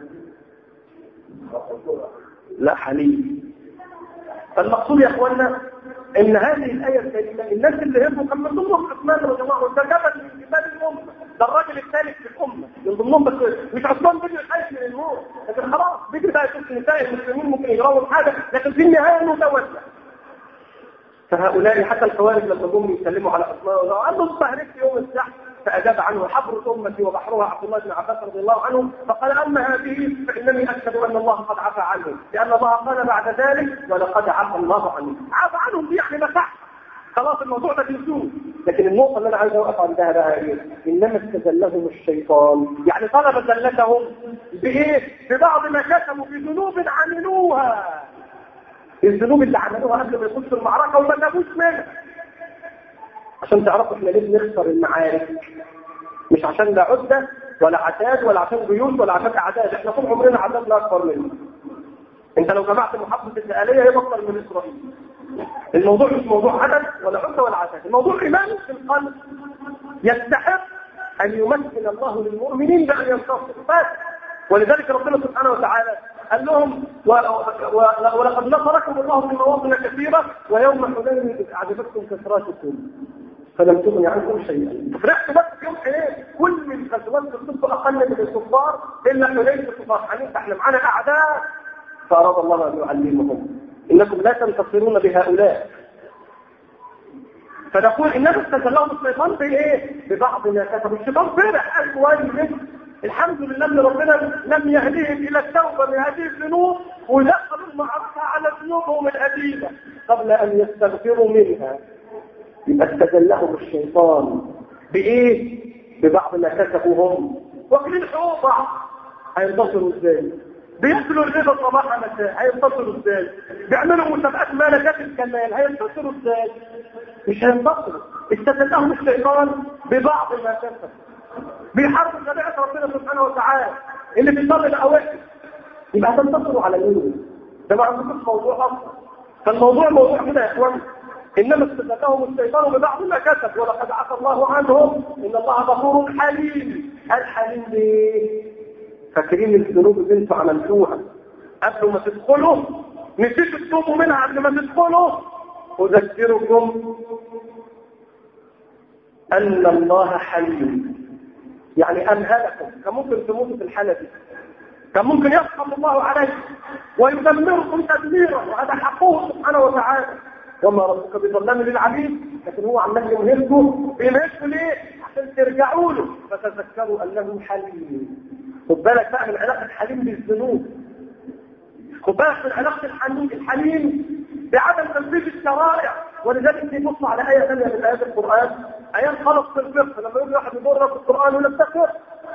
لا حليم فالمقصود يا اخوانا ان هذه الايه الكريمه الناس اللي هربوا كان من ضمنهم عثمان رضي الله عنه ده جبل من جبال الامه ده الراجل الثالث في الامه من ضمنهم بس مش عثمان بيجري الحارس من الموت لكن خلاص بيجري بقى يشوف نساء المسلمين ممكن يجراوا حاجه لكن في النهايه انه تولى فهؤلاء حتى الخوارج لما جم يسلموا على عثمان قال له استهلكت يوم السحر فأجاب عنه حبر أمتي وبحرها عبد الله بن عباس رضي الله عنه فقال أما هذه فإنني أشهد أن الله قد عفى عنهم لأن الله قال بعد ذلك ولقد عفى الله عنهم عفى عنهم دي يعني مسح خلاص الموضوع ده تنسوه لكن النقطة اللي أنا عايز أوقف عندها بقى إيه؟ إنما استزلهم الشيطان يعني طلب زلتهم بإيه؟ ببعض ما كسبوا في ذنوب عملوها الذنوب اللي عملوها قبل ما يخشوا المعركة وما نابوش منها عشان تعرفوا احنا ليه بنخسر المعارك مش عشان لا عدة ولا عتاد ولا عشان جيوش ولا عشان اعداد احنا طول عمرنا عددنا اكبر منه انت لو جمعت محافظة الآلية هي اكثر من اسرائيل الموضوع مش موضوع عدد ولا عدة ولا عتاد الموضوع ايمان في القلب يستحق ان يمكن الله للمؤمنين بان ينتصروا بس ولذلك ربنا سبحانه وتعالى قال لهم و... و... ولقد نصركم الله في مواطن كثيرة ويوم حنين أعجبتكم كثراتكم فلم تغن عنكم شيئا فرحت بس يوم حنين كل من غزوات الصف أقل من الكفار إلا حنين الكفار حنين احنا معانا أعداء فأراد الله أن يعلمهم إنكم لا تنتصرون بهؤلاء فنقول إنما استزلهم الشيطان بإيه؟ ببعض ما كتبوا الشيطان فرح قال كويس الحمد لله ان ربنا لم يهديهم الى التوبه من هذه الذنوب ودخلوا المعركه على ذنوبهم القديمه قبل ان يستغفروا منها يبقى استزلهم الشيطان بايه؟ ببعض ما كسبوا هم واكلين حقوق بعض هينتصروا ازاي؟ بياكلوا الربا صباحا مساء هينتصروا ازاي؟ بيعملوا مسابقات ملكات الكمال هينتصروا ازاي؟ مش هينتصروا استزلهم الشيطان ببعض ما كسبوا بيحاربوا شريعه ربنا سبحانه وتعالى اللي بيصلي الاوائل يبقى هتنتصروا على مين؟ ده ما عندكمش موضوع اصلا فالموضوع موضوع كده يا اخوان انما استزادهم الشيطان ببعض ما كسب ولقد عفى الله عنهم ان الله غفور حليم الحليم ليه؟ فاكرين الذنوب اللي انتوا عملتوها قبل ما تدخلوا نسيتوا تتوبوا منها قبل ما تدخلوا اذكركم ان الله حليم يعني أمهلكم كان ممكن تموتوا في الحالة دي كان ممكن يسخط الله عليكم ويدمركم تدميرا وهذا حقه سبحانه وتعالى وما ربك بظلام للعبيد لكن هو عمال يمهلكم بيمهلكم ليه؟ عشان ترجعوا له فتذكروا انه حليم خد بالك بقى من علاقه الحليم بالذنوب خد بالك من علاقه الحليم الحليم بعدم تنفيذ الشرائع ولذلك نبص على آية ثانية من آيات القرآن آيات خلق في الفقه لما يقول واحد يدور في القرآن ولا الفقه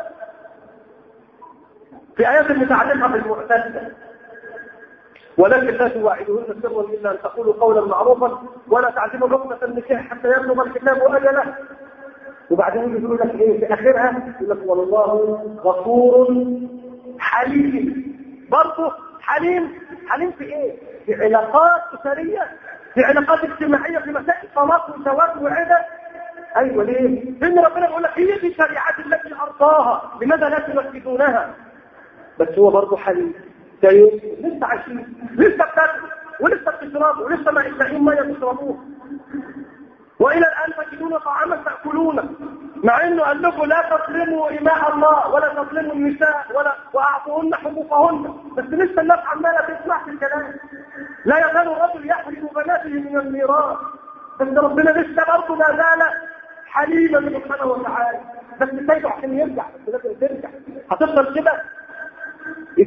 في آيات متعلقة بالمعتزلة ولكن لا تواعدهن سرا الا ان تقولوا قولا معروفا ولا تعزموا لقمه النكاح حتى يبلغ الكتاب اجله وبعدين يقولوا لك ايه في اخرها يقول لك والله غفور حليم برضه حليم حليم في ايه؟ في علاقات اسريه في علاقات اجتماعيه في مسائل طلاق وزواج وعده ايوه ليه؟ لان ربنا بيقول لك هي دي الشريعات التي ارضاها لماذا لا تنفذونها؟ بس هو برضه حليم زي لسه عايشين لسه بتاكلوا ولسه بتشربوا ولسه ما لاقيين ميه تشربوها والى الان تجدون طعاما تاكلونه مع انه قال لكم لا تظلموا اماء الله ولا تظلموا النساء ولا واعطوهن حقوقهن بس لسه الناس عماله تسمع في الكلام لا يزال الرجل يحرم بناته من الميراث بس ربنا لسه برضه ما زال حليما سبحانه وتعالى بس سايبه عشان يرجع بس لازم ترجع هتفضل كده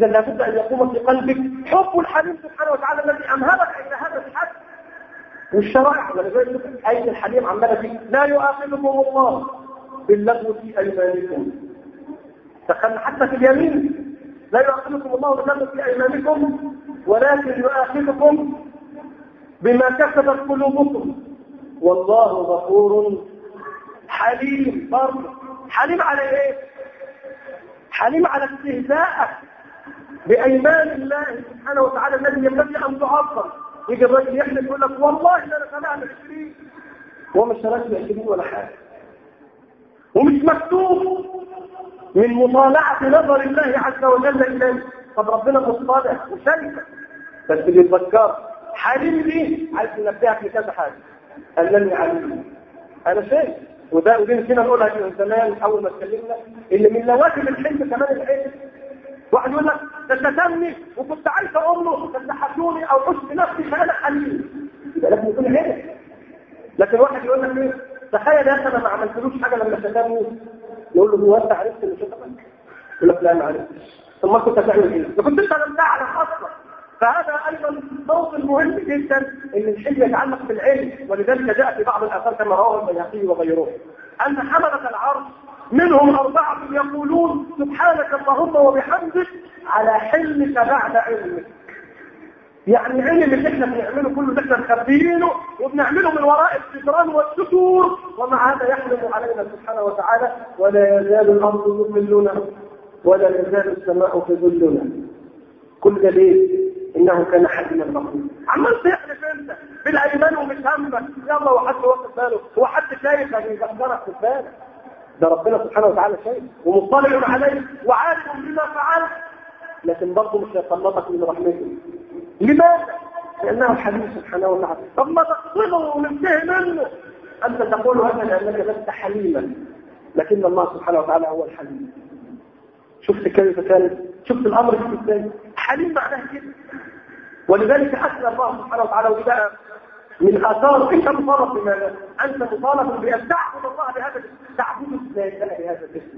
إذا لابد أن يقوم في قلبك حب الحليم سبحانه وتعالى الذي أمهلك إلى هذا الحد والشرائع ولذلك أين الحليم عمالة فيه لا يؤاخذكم الله باللغو في أيمانكم دخلنا حتى في اليمين لا يؤاخذكم الله باللغو في أيمانكم ولكن يؤاخذكم بما كسبت قلوبكم والله غفور حليم برضه حليم على ايه حليم على استهزاءك بأيمان الله سبحانه وتعالى الذي ينبغي أن تعظم يجي الراجل يحلف يقول لك والله ده انا سمعت 20 هو مش شرط 20 ولا حاجه ومش مكتوب من مطالعة نظر الله عز وجل إليه طب ربنا مصطلح وشايفه بس بيتذكر حليم دي عايز ينبهك لكذا حاجة أنني عليم أنا شايف وده ودي نسينا نقولها من زمان أول ما اتكلمنا إن من لوازم الحلم كمان الحلم واحد يقول لك ده شتمني وكنت عايز اقول له ده حشوني او حش نفسي فانا حليم يبقى لازم يكون هنا لكن واحد يقول لك ايه تخيل يا اخي انا ما عملتلوش حاجه لما شتمني يقول له هو انت عرفت اللي شتمك يقول لك لا ما عرفتش ثم كنت هتعمل ايه؟ ما كنتش انا تعلم اصلا فهذا ايضا موطن مهم جدا ان الحلم يتعلق بالعلم ولذلك جاء في بعض الاثار كما رواه البيهقي وغيره ان حمله العرش منهم أربعة يقولون سبحانك اللهم وبحمدك على حلمك بعد علمك يعني علم اللي احنا بنعمله كله ده احنا مخبيينه وبنعمله من وراء الستران والستور ومع هذا يحلم علينا سبحانه وتعالى ولا يزال الارض يظلنا ولا يزال السماء تذلنا كل ده ليه؟ انه كان حليما غفورا عمال تحلف انت بالايمان ومش همك يلا وحد واخد باله هو حد شايفك يذكرك في بالك ده ربنا سبحانه وتعالى شيء ومطلع عليه وعالم بما فعل لكن برضه مش هيطلبك من رحمته لماذا؟ لأنه حليم سبحانه وتعالى طب ما تقصده وننتهي منه أنت تقول هذا لأنك لست حليما لكن الله سبحانه وتعالى هو الحليم شفت كيف كان شفت الأمر كيف ازاي حليم معناه كده ولذلك أثنى الله سبحانه وتعالى وبدأ من اثار انت مطالب بماذا؟ انت مطالب بان تعبد الله بهذا تعبده ازاي بهذا الاسم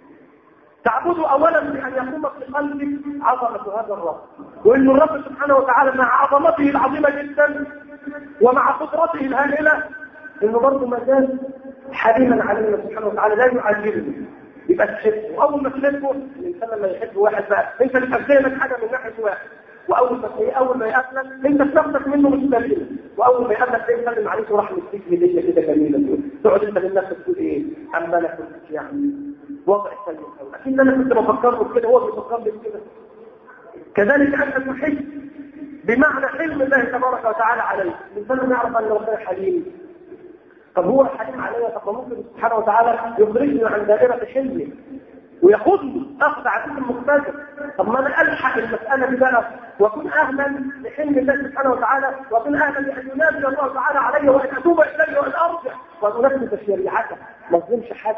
تعبده اولا بان يقوم في قلبك عظمه هذا الرب وان الرب سبحانه وتعالى مع عظمته العظيمه جدا ومع قدرته الهائله انه برضه ما زال حليما علينا سبحانه وتعالى لا يعجبه يبقى تحبه واول ما تحبه الانسان لما يحب واحد بقى انت بتقدم لك حاجه من ناحيه واحد واول ما تلاقيه اول ما يقابلك انت في نفسك منه مش دليل واول ما يقابلك تلاقيه يسلم عليك وراح مديك هديه كده جميله تقعد انت لنفسك تقول ايه اما انا كنت يعني وضع سيء قوي اكيد انا كنت بفكر كده هو بيفكر لي كده كذلك انت تحس بمعنى حلم الله تبارك وتعالى عليك الانسان يعرف ان ربنا حليم طب هو الحليم عليا طب ممكن سبحانه وتعالى يخرجني عن دائره حلمه وياخذني اخذ عزيز مقتدر طب ما انا الحق المساله دي بقى واكون اهلا لحلم الله سبحانه وتعالى واكون اهلا لان ينادي الله تعالى علي وان اتوب اليه وان ارجع وان انفذ شريعته ما اظلمش حد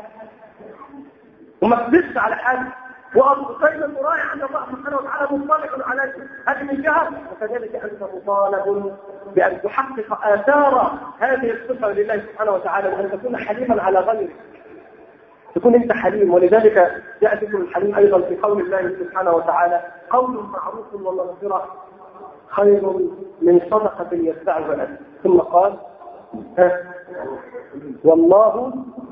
وما اكذبش على حد وابو دايما مراعي ان الله سبحانه وتعالى مطلع عليك هذه من جهه وكذلك انت مطالب بان تحقق اثار هذه الصفه لله سبحانه وتعالى وان تكون حليما على غيرك تكون انت حليم ولذلك جاء ذكر الحليم ايضا في قول الله سبحانه وتعالى قول معروف ومغفرة خير من صدقة يتبعها الاذى ثم قال ها والله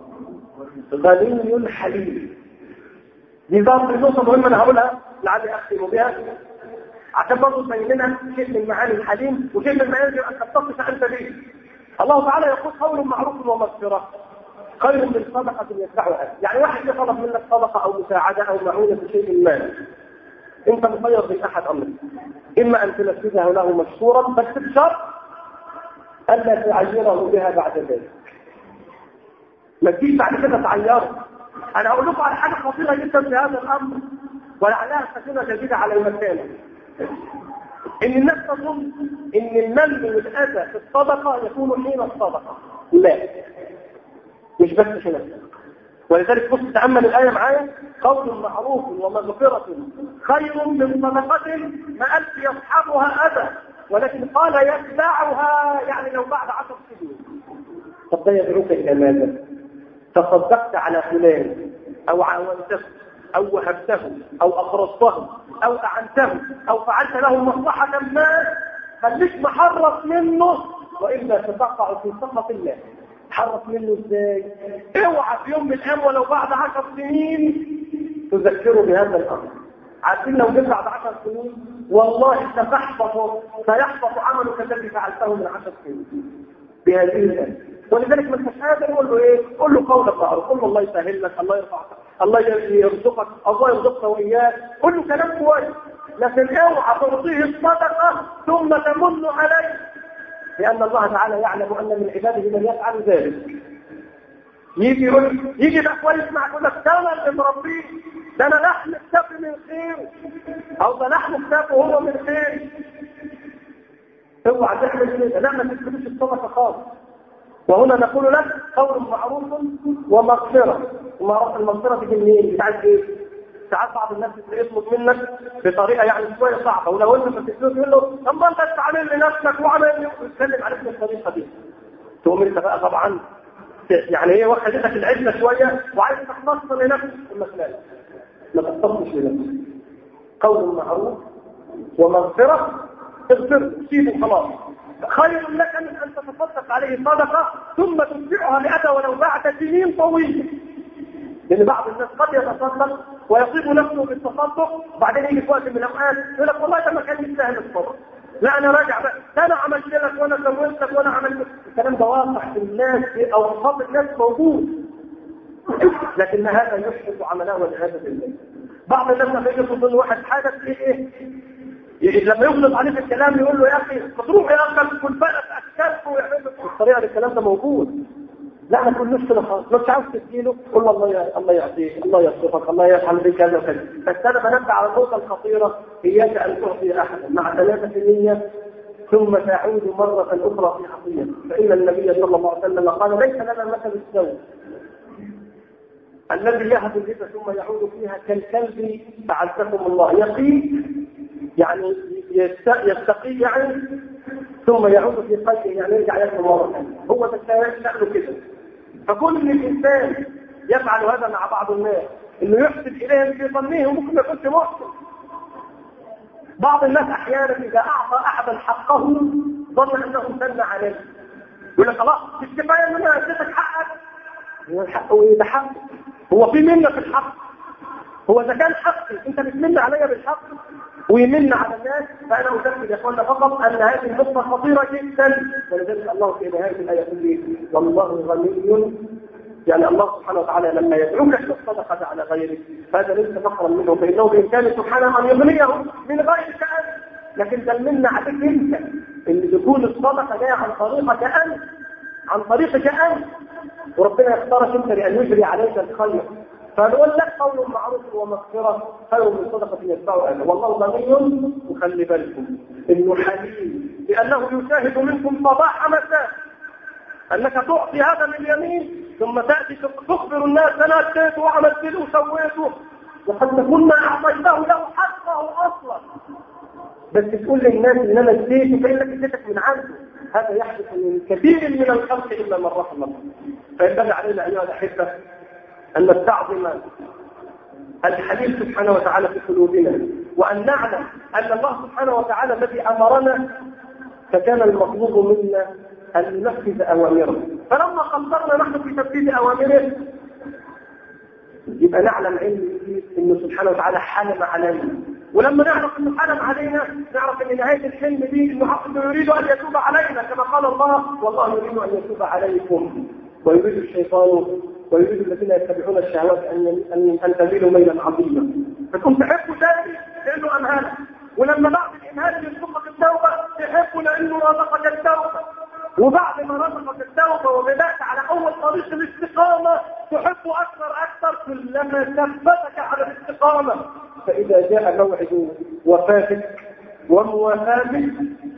غني حليم دي برضه نقطة مهمة انا هقولها لعلي اختم بها عشان برضه تبين لنا شيء من معاني الحليم وشيء من معاني ان تتصف انت به الله تعالى يقول قول معروف ومغفرة خير من صدقة يتبعها يعني واحد يطلب منك صدقة أو مساعدة أو معونة في شيء ما أنت مخير بين أحد أمرين إما أن تنفذها له مشكورا بس بشرط ألا تعيره بها بعد ذلك ما تجيش بعد كده تعيره أنا أقول لكم على حاجة خطيرة جدا في هذا الأمر ولعلها سكينة جديدة على المكان إن الناس تظن إن المن والأذى في الصدقة يكون حين الصدقة لا مش بس في نفسك ولذلك بص تأمل الآية معايا قول معروف ومغفرة خير من صدقة ما قالش يصحبها أذى ولكن قال يتبعها يعني لو بعد عشر سنين طب ده يدعوك إلى ماذا؟ تصدقت على فلان أو عاونته أو وهبته أو أقرضته أو أعنته أو فعلت له مصلحة ما خليك محرص منه وإلا ستقع في سخط الله تحرص منه ازاي اوعى في يوم من الايام ولو بعد عشر سنين تذكره بهذا الامر عارفين لو جيت بعد عشر سنين والله ستحبط سيحبط عملك الذي فعلته من عشر سنين بهذه الآية ولذلك ما انتش قادر يقول له ايه؟ قول له قول معروف قول له الله يسهل لك الله يرفعك الله يرزقك الله يرزقك واياك قول له كلام كويس لكن اوعى تعطيه الصدقه ثم تمن عليه لان الله تعالى يعلم ان من عباده من يفعل ذلك يجي يقول يجي ده كويس معك يقول لك ده انا اللي مربيه ده انا لحم الكتاب من خير او ده لحم الكتاب وهو من خير اوعى تعمل كده لا ما تكتبش الصدقه خالص وهنا نقول لك قول معروف ومغفرة المغفرة تيجي منين؟ بتاعت ايه؟ ساعات بعض الناس يطلب منك بطريقه يعني شويه صعبه ولو انت ما تقول له طب ما انت تعمل لنفسك وعمل لي وتتكلم عليك بالطريقه دي تقوم انت بقى طبعا يعني هي واخدتك العزه شويه وعايز تخلص لنفسك لا ما تختصش لنفسك قول معروف ومغفره اغفر سيبه خلاص خير لك من ان تتصدق عليه صدقه ثم تتبعها مئة ولو بعد سنين طويله لان بعض الناس قد يتصدق ويصيب نفسه بالتصدق وبعدين يجي في وقت من الاوقات يقول لك والله ده ما كان يستاهل الصدقه لا انا راجع بقى ده انا عملت لك وانا سويت لك وانا عملت الكلام ده واضح في الناس او اوساط الناس موجود لكن هذا يحبط عمله والعياذ بالله بعض الناس لما يجي يقول واحد حاجه ايه ايه لما يغلط عليه في الكلام يقول له يا اخي تروح يا اخي كل بلد اكلته ويعمل الطريقه دي الكلام ده موجود لا ما تقولوش كده خالص لو مش عاوز تديله قول له الله يا الله يعطيك الله يصرفك الله يفعل بك كذا وكذا بس انا بنبه على النقطه الخطيره اياك ان تعطي احدا مع ثلاثه نيه ثم تعود مرة أخرى في خطية فإن النبي صلى الله عليه وسلم قال ليس لنا مثل السوء الذي يهب الهبة ثم يعود فيها كالكلب فعزكم الله يقين يعني يستقي يعني ثم يعود في قلبه يعني يرجع ياكل مرة ثانية هو ده شأنه كده فكل الإنسان يفعل هذا مع بعض الناس انه يحسن اليهم في ظنه وممكن ما يكونش محسن بعض الناس احيانا اذا اعطى احدا حقه ظن انه امتن عليه يقول لك خلاص مش كفايه ان انا اديتك حقك هو الحق ايه ده حق هو في منه في الحق هو اذا كان حقي انت بتمن عليا بالحق ويمن على الناس فانا اذكر يا اخوانا فقط ان هذه النقطه خطيره جدا ولذلك الله في نهايه الايه يقول والله غني يعني الله سبحانه وتعالى لما يدعوك الصدقه على غيرك هذا ليس فقرا منه فانه بامكانه سبحانه ان يغنيه من غيرك انت لكن ده المنه عليك انت ان تكون الصدقه جايه عن طريقك انت عن طريقك انت وربنا يختارك انت لان يجري عليك الخير فنقول لك قول معروف ومغفرة خير من صدقة يتبعها أهله والله غني وخلي بالكم إنه حليم لأنه يشاهد منكم صباح مساء أنك تعطي هذا باليمين ثم تأتي تخبر الناس أنا اديته وعملت له وسويته وقد تكون ما أعطيته له حقه أصلا بس تقول للناس إن أنا اديته فإنك اديتك من عنده هذا يحدث من كثير من الخلق إلا من رحم الله فينبغي علينا أيها الأحبة أن نستعظم الحليم سبحانه وتعالى في قلوبنا وأن نعلم أن الله سبحانه وتعالى الذي أمرنا فكان المطلوب منا أن ننفذ أوامره فلما قصرنا نحن في تنفيذ أوامره يبقى نعلم علم انه سبحانه وتعالى حلم علينا ولما نعرف انه حلم علينا نعرف ان نهايه الحلم دي انه يريد ان يتوب علينا كما قال الله والله يريد ان يتوب عليكم ويريد الشيطان ويريد الذين يتبعون الشهوات ان ان ان تميلوا ميلا عظيما فتكون تحبوا تاني لانه امهلك ولما بعد الامهال يرزقك التوبه تحبه لانه رزقك التوبه وبعد ما رزقك التوبه وبدات على اول طريق الاستقامه تحبه اكثر اكثر كلما ثبتك على الاستقامه فاذا جاء موعد وفاتك وموافاتك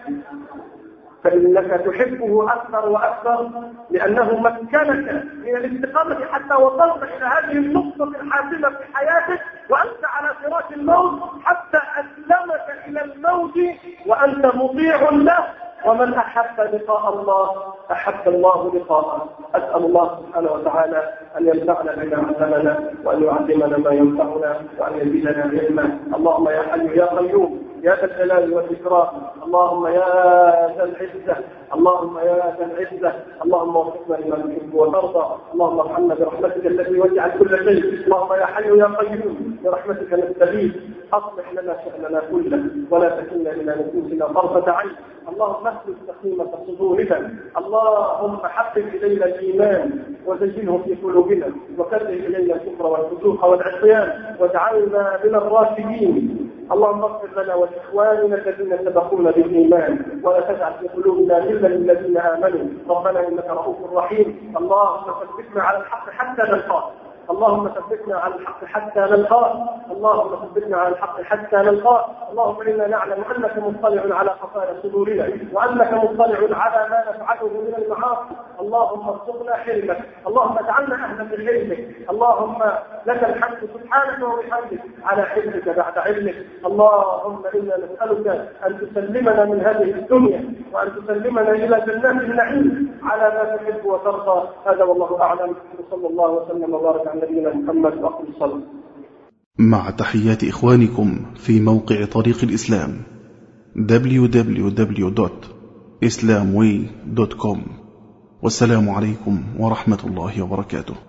فإنك تحبه أكثر وأكثر لأنه مكنك من الاستقامة حتى وصلت إلى هذه النقطة الحاسمة في حياتك وأنت على فراش الموت حتى أسلمك إلى الموت وأنت مطيع له ومن أحب لقاء الله أحب الله لقاءه أسأل الله سبحانه وتعالى أن ينفعنا بما علمنا وأن يعلمنا ما ينفعنا وأن يزيدنا علما اللهم يا حي يا قيوم يا ذا الجلال والإكرام اللهم يا ذا العزة اللهم يا ذا العزة اللهم وفقنا لما تحب وترضى اللهم ارحمنا برحمتك التي وسعت كل شيء اللهم يا حي يا قيوم برحمتك نستغيث اصلح لنا شاننا كله ولا تكلنا الى نفوسنا طرفه عين اللهم اهد سخيمة صدورنا اللهم حبب الينا الايمان وزينه في قلوبنا وكره الينا الكفر والفسوق والعصيان واجعلنا من الراشدين اللهم اغفر لنا ولاخواننا الذين سبقونا بالايمان ولا تجعل في قلوبنا غلا للذين امنوا ربنا انك رؤوف رحيم اللهم ثبتنا على الحق حتى نلقاك اللهم ثبتنا على الحق حتى نلقاك اللهم ثبتنا على الحق حتى نلقاك اللهم انا نعلم انك مطلع على خفايا صدورنا وانك مطلع على ما نفعله من المعاصي اللهم ارزقنا حلمك اللهم اجعلنا اهلا من علمك اللهم لك الحمد سبحانك وبحمدك على حلمك بعد علمك اللهم انا نسالك ان تسلمنا من هذه الدنيا وان تسلمنا الى جنات النعيم على ما تحب وترضى هذا والله اعلم وصلى الله وسلم وبارك على نبينا محمد واقم الصلاه مع تحيات إخوانكم في موقع طريق الإسلام www.islamway.com والسلام عليكم ورحمة الله وبركاته